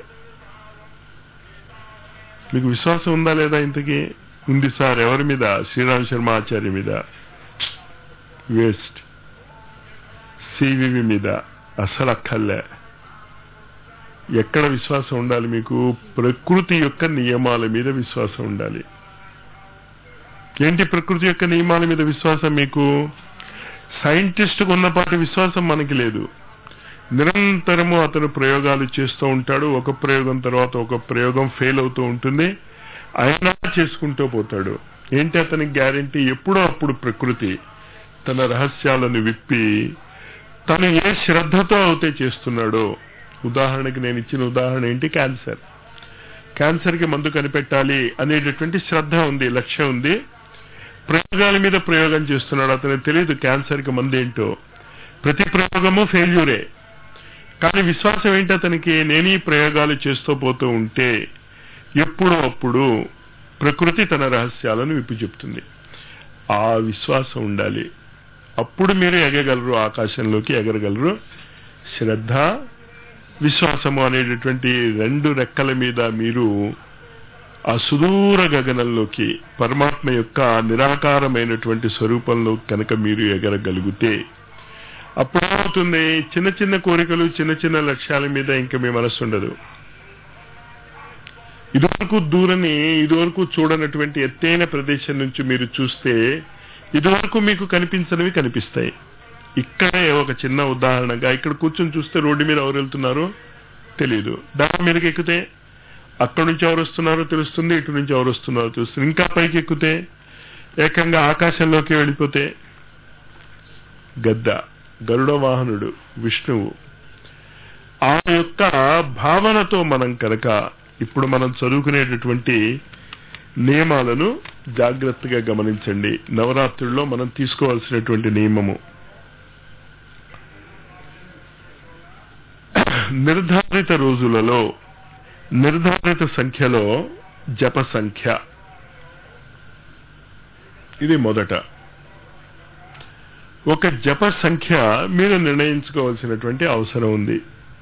మీకు విశ్వాసం ఉందా లేదా ఇంతకీ ఉంది సార్ ఎవరి మీద శ్రీరామ్ శర్మ ఆచార్య మీద వేస్ట్ సివివి మీద అసలు అక్కర్లే ఎక్కడ విశ్వాసం ఉండాలి మీకు ప్రకృతి యొక్క నియమాల మీద విశ్వాసం ఉండాలి ఏంటి ప్రకృతి యొక్క నియమాల మీద విశ్వాసం మీకు సైంటిస్ట్కు ఉన్నపాటి విశ్వాసం మనకి లేదు నిరంతరము అతను ప్రయోగాలు చేస్తూ ఉంటాడు ఒక ప్రయోగం తర్వాత ఒక ప్రయోగం ఫెయిల్ అవుతూ ఉంటుంది అయినా చేసుకుంటూ పోతాడు ఏంటి అతనికి గ్యారంటీ ఎప్పుడో అప్పుడు ప్రకృతి తన రహస్యాలను విప్పి తను ఏ శ్రద్ధతో అయితే చేస్తున్నాడో ఉదాహరణకి నేను ఇచ్చిన ఉదాహరణ ఏంటి క్యాన్సర్ క్యాన్సర్కి మందు కనిపెట్టాలి అనేటటువంటి శ్రద్ధ ఉంది లక్ష్యం ఉంది ప్రయోగాల మీద ప్రయోగం చేస్తున్నాడు అతనికి తెలియదు క్యాన్సర్కి మందు ఏంటో ప్రతి ప్రయోగము ఫెయిల్యూరే కానీ విశ్వాసం ఏంటి అతనికి నేను ఈ ప్రయోగాలు చేస్తూ పోతూ ఉంటే ఎప్పుడో అప్పుడు ప్రకృతి తన రహస్యాలను విప్పి చెప్తుంది ఆ విశ్వాసం ఉండాలి అప్పుడు మీరు ఎగగలరు ఆకాశంలోకి ఎగరగలరు శ్రద్ధ విశ్వాసము అనేటటువంటి రెండు రెక్కల మీద మీరు ఆ సుదూర గగనంలోకి పరమాత్మ యొక్క నిరాకారమైనటువంటి స్వరూపంలో కనుక మీరు ఎగరగలిగితే అప్పుడేమవుతుంది చిన్న చిన్న కోరికలు చిన్న చిన్న లక్ష్యాల మీద ఇంకా మీ మనస్సు ఉండదు ఇదివరకు దూరని ఇదివరకు చూడనటువంటి ఎత్తైన ప్రదేశం నుంచి మీరు చూస్తే ఇదివరకు మీకు కనిపించనివి కనిపిస్తాయి ఇక్కడే ఒక చిన్న ఉదాహరణగా ఇక్కడ కూర్చొని చూస్తే రోడ్డు మీద ఎవరు వెళ్తున్నారో తెలియదు దాని మీదకి ఎక్కితే అక్కడి నుంచి ఎవరు వస్తున్నారో తెలుస్తుంది ఇటు నుంచి ఎవరు వస్తున్నారో తెలుస్తుంది ఇంకా పైకి ఎక్కితే ఏకంగా ఆకాశంలోకి వెళ్ళిపోతే గద్ద గరుడ వాహనుడు విష్ణువు ఆ యొక్క భావనతో మనం కనుక ఇప్పుడు మనం చదువుకునేటటువంటి నియమాలను జాగ్రత్తగా గమనించండి నవరాత్రుల్లో మనం తీసుకోవాల్సినటువంటి నియమము నిర్ధారిత రోజులలో నిర్ధారిత సంఖ్యలో జప సంఖ్య ఇది మొదట ఒక జప సంఖ్య మీరు నిర్ణయించుకోవాల్సినటువంటి అవసరం ఉంది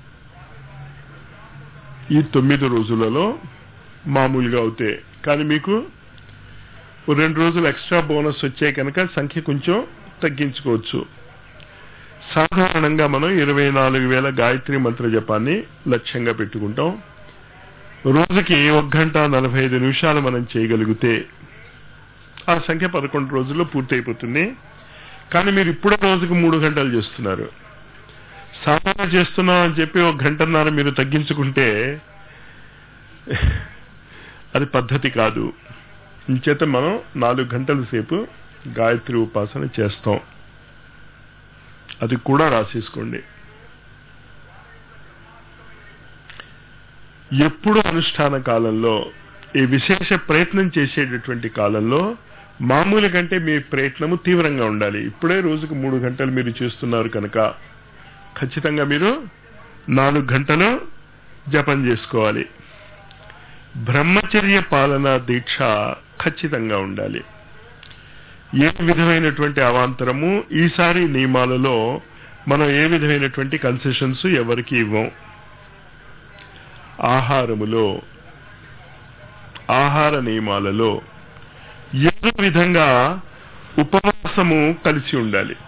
ఈ తొమ్మిది రోజులలో మామూలుగా అవుతాయి కానీ మీకు ఓ రెండు రోజులు ఎక్స్ట్రా బోనస్ వచ్చే కనుక సంఖ్య కొంచెం తగ్గించుకోవచ్చు సాధారణంగా మనం ఇరవై నాలుగు వేల గాయత్రి మంత్ర జపాన్ని లక్ష్యంగా పెట్టుకుంటాం రోజుకి ఒక గంట నలభై ఐదు నిమిషాలు మనం చేయగలిగితే ఆ సంఖ్య పదకొండు రోజుల్లో పూర్తయిపోతుంది కానీ మీరు ఇప్పుడే రోజుకు మూడు గంటలు చేస్తున్నారు సాధన చేస్తున్నాం అని చెప్పి ఒక గంటన్నర మీరు తగ్గించుకుంటే అది పద్ధతి కాదు ఇంచేత మనం నాలుగు గంటల సేపు గాయత్రి ఉపాసన చేస్తాం అది కూడా రాసేసుకోండి ఎప్పుడు అనుష్ఠాన కాలంలో ఈ విశేష ప్రయత్నం చేసేటటువంటి కాలంలో మామూలు కంటే మీ ప్రయత్నము తీవ్రంగా ఉండాలి ఇప్పుడే రోజుకు మూడు గంటలు మీరు చేస్తున్నారు కనుక ఖచ్చితంగా మీరు నాలుగు గంటలు జపం చేసుకోవాలి బ్రహ్మచర్య పాలన దీక్ష ఖచ్చితంగా ఉండాలి ఏ విధమైనటువంటి అవాంతరము ఈసారి నియమాలలో మనం ఏ విధమైనటువంటి కన్సెషన్స్ ఎవరికి ఇవ్వం ఆహారములో ఆహార నియమాలలో ఏదో విధంగా ఉపవాసము కలిసి ఉండాలి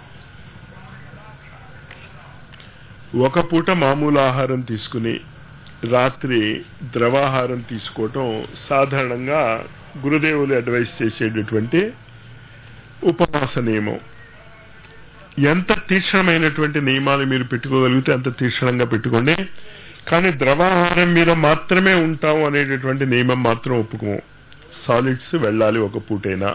ఒక పూట మామూలు ఆహారం తీసుకుని రాత్రి ద్రవాహారం తీసుకోవటం సాధారణంగా గురుదేవులు అడ్వైస్ చేసేటటువంటి ఉపవాస నియమం ఎంత తీక్షణమైనటువంటి నియమాలు మీరు పెట్టుకోగలిగితే అంత తీక్షణంగా పెట్టుకోండి కానీ ద్రవాహారం మీద మాత్రమే ఉంటాము అనేటటువంటి నియమం మాత్రం ఒప్పుకోము సాలిడ్స్ వెళ్ళాలి ఒక పూటైనా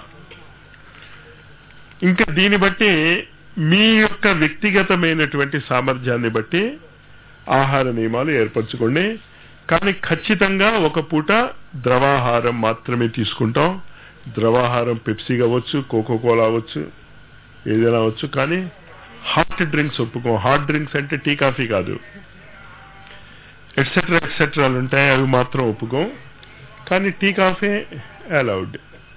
ఇంకా దీన్ని బట్టి మీ యొక్క వ్యక్తిగతమైనటువంటి సామర్థ్యాన్ని బట్టి ఆహార నియమాలు ఏర్పరచుకోండి కానీ ఖచ్చితంగా ఒక పూట ద్రవాహారం మాత్రమే తీసుకుంటాం ద్రవాహారం పెప్సీ కావచ్చు కోకో కోలా అవ్వచ్చు ఏదైనా అవ్వచ్చు కానీ హాట్ డ్రింక్స్ ఒప్పుకోం హాట్ డ్రింక్స్ అంటే టీ కాఫీ కాదు ఎట్సెట్రా ఎట్సెట్రాలు ఉంటాయి అవి మాత్రం ఒప్పుకోం కానీ టీ కాఫీ అలౌడ్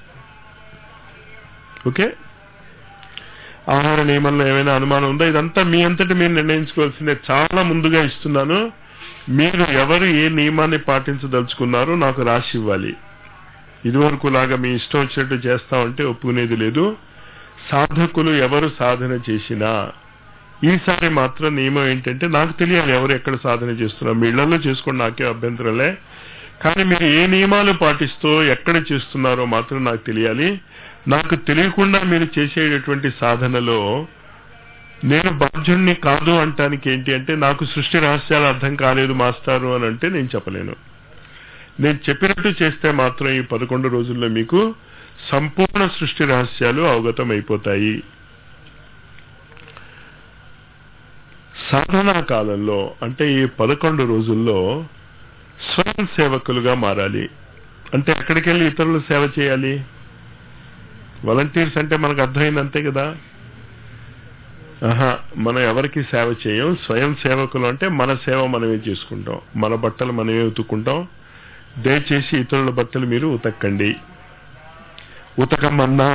ఓకే ఆహార నియమంలో ఏమైనా అనుమానం ఉందా ఇదంతా మీ అంతటి మీరు నిర్ణయించుకోవాల్సిందే చాలా ముందుగా ఇస్తున్నాను మీరు ఎవరు ఏ నియమాన్ని పాటించదలుచుకున్నారో నాకు రాసి ఇవ్వాలి ఇదివరకు లాగా మీ ఇష్టం వచ్చినట్టు చేస్తామంటే ఒప్పుకునేది లేదు సాధకులు ఎవరు సాధన చేసినా ఈసారి మాత్రం నియమం ఏంటంటే నాకు తెలియాలి ఎవరు ఎక్కడ సాధన చేస్తున్నారు మీ ఇళ్లలో చేసుకోండి నాకే అభ్యంతరంలే కానీ మీరు ఏ నియమాలు పాటిస్తూ ఎక్కడ చేస్తున్నారో మాత్రం నాకు తెలియాలి నాకు తెలియకుండా మీరు చేసేటటువంటి సాధనలో నేను బాధ్యుణ్ణి కాదు అంటానికి ఏంటి అంటే నాకు సృష్టి రహస్యాలు అర్థం కాలేదు మాస్టారు అని అంటే నేను చెప్పలేను నేను చెప్పినట్టు చేస్తే మాత్రం ఈ పదకొండు రోజుల్లో మీకు సంపూర్ణ సృష్టి రహస్యాలు అవగతం అయిపోతాయి సాధనా కాలంలో అంటే ఈ పదకొండు రోజుల్లో స్వయం సేవకులుగా మారాలి అంటే ఎక్కడికి వెళ్ళి ఇతరులు సేవ చేయాలి వాలంటీర్స్ అంటే మనకు అర్థమైంది అంతే కదా ఆహా మనం ఎవరికి సేవ చేయం స్వయం సేవకులు అంటే మన సేవ మనమే చేసుకుంటాం మన బట్టలు మనమే ఉతుక్కుంటాం దయచేసి ఇతరుల బట్టలు మీరు ఉతక్కండి ఉతకమన్నా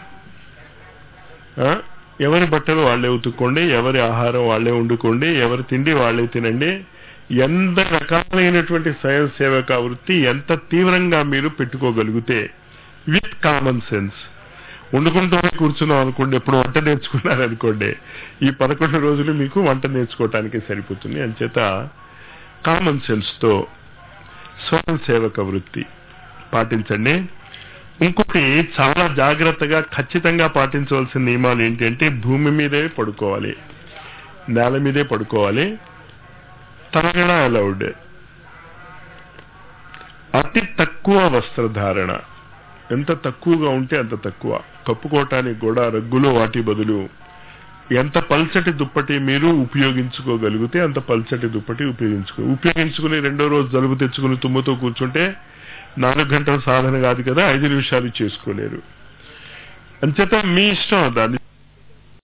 ఆ, ఎవరి బట్టలు వాళ్ళే ఉతుక్కోండి ఎవరి ఆహారం వాళ్ళే వండుకోండి ఎవరి తిండి వాళ్ళే తినండి ఎంత రకాలైనటువంటి స్వయం సేవక వృత్తి ఎంత తీవ్రంగా మీరు పెట్టుకోగలిగితే విత్ కామన్ సెన్స్ వండుకుంటూనే కూర్చున్నాం అనుకోండి ఎప్పుడు వంట నేర్చుకున్నారనుకోండి ఈ పదకొండు రోజులు మీకు వంట నేర్చుకోవటానికి సరిపోతుంది అంచేత కామన్ సెన్స్ తో స్వయం సేవక వృత్తి పాటించండి ఇంకొకటి చాలా జాగ్రత్తగా ఖచ్చితంగా పాటించవలసిన నియమాలు ఏంటి అంటే భూమి మీదే పడుకోవాలి నేల మీదే పడుకోవాలి తరగడ అలౌడ్ అతి తక్కువ వస్త్రధారణ ఎంత తక్కువగా ఉంటే అంత తక్కువ కప్పుకోవటానికి కూడా రగ్గులు వాటి బదులు ఎంత పల్చటి దుప్పటి మీరు ఉపయోగించుకోగలిగితే అంత పల్చటి దుప్పటి ఉపయోగించుకో ఉపయోగించుకుని రెండో రోజు జలుబు తెచ్చుకుని తుమ్ముతో కూర్చుంటే నాలుగు గంటల సాధన కాదు కదా ఐదు నిమిషాలు చేసుకోలేరు అంచేత మీ ఇష్టం దాన్ని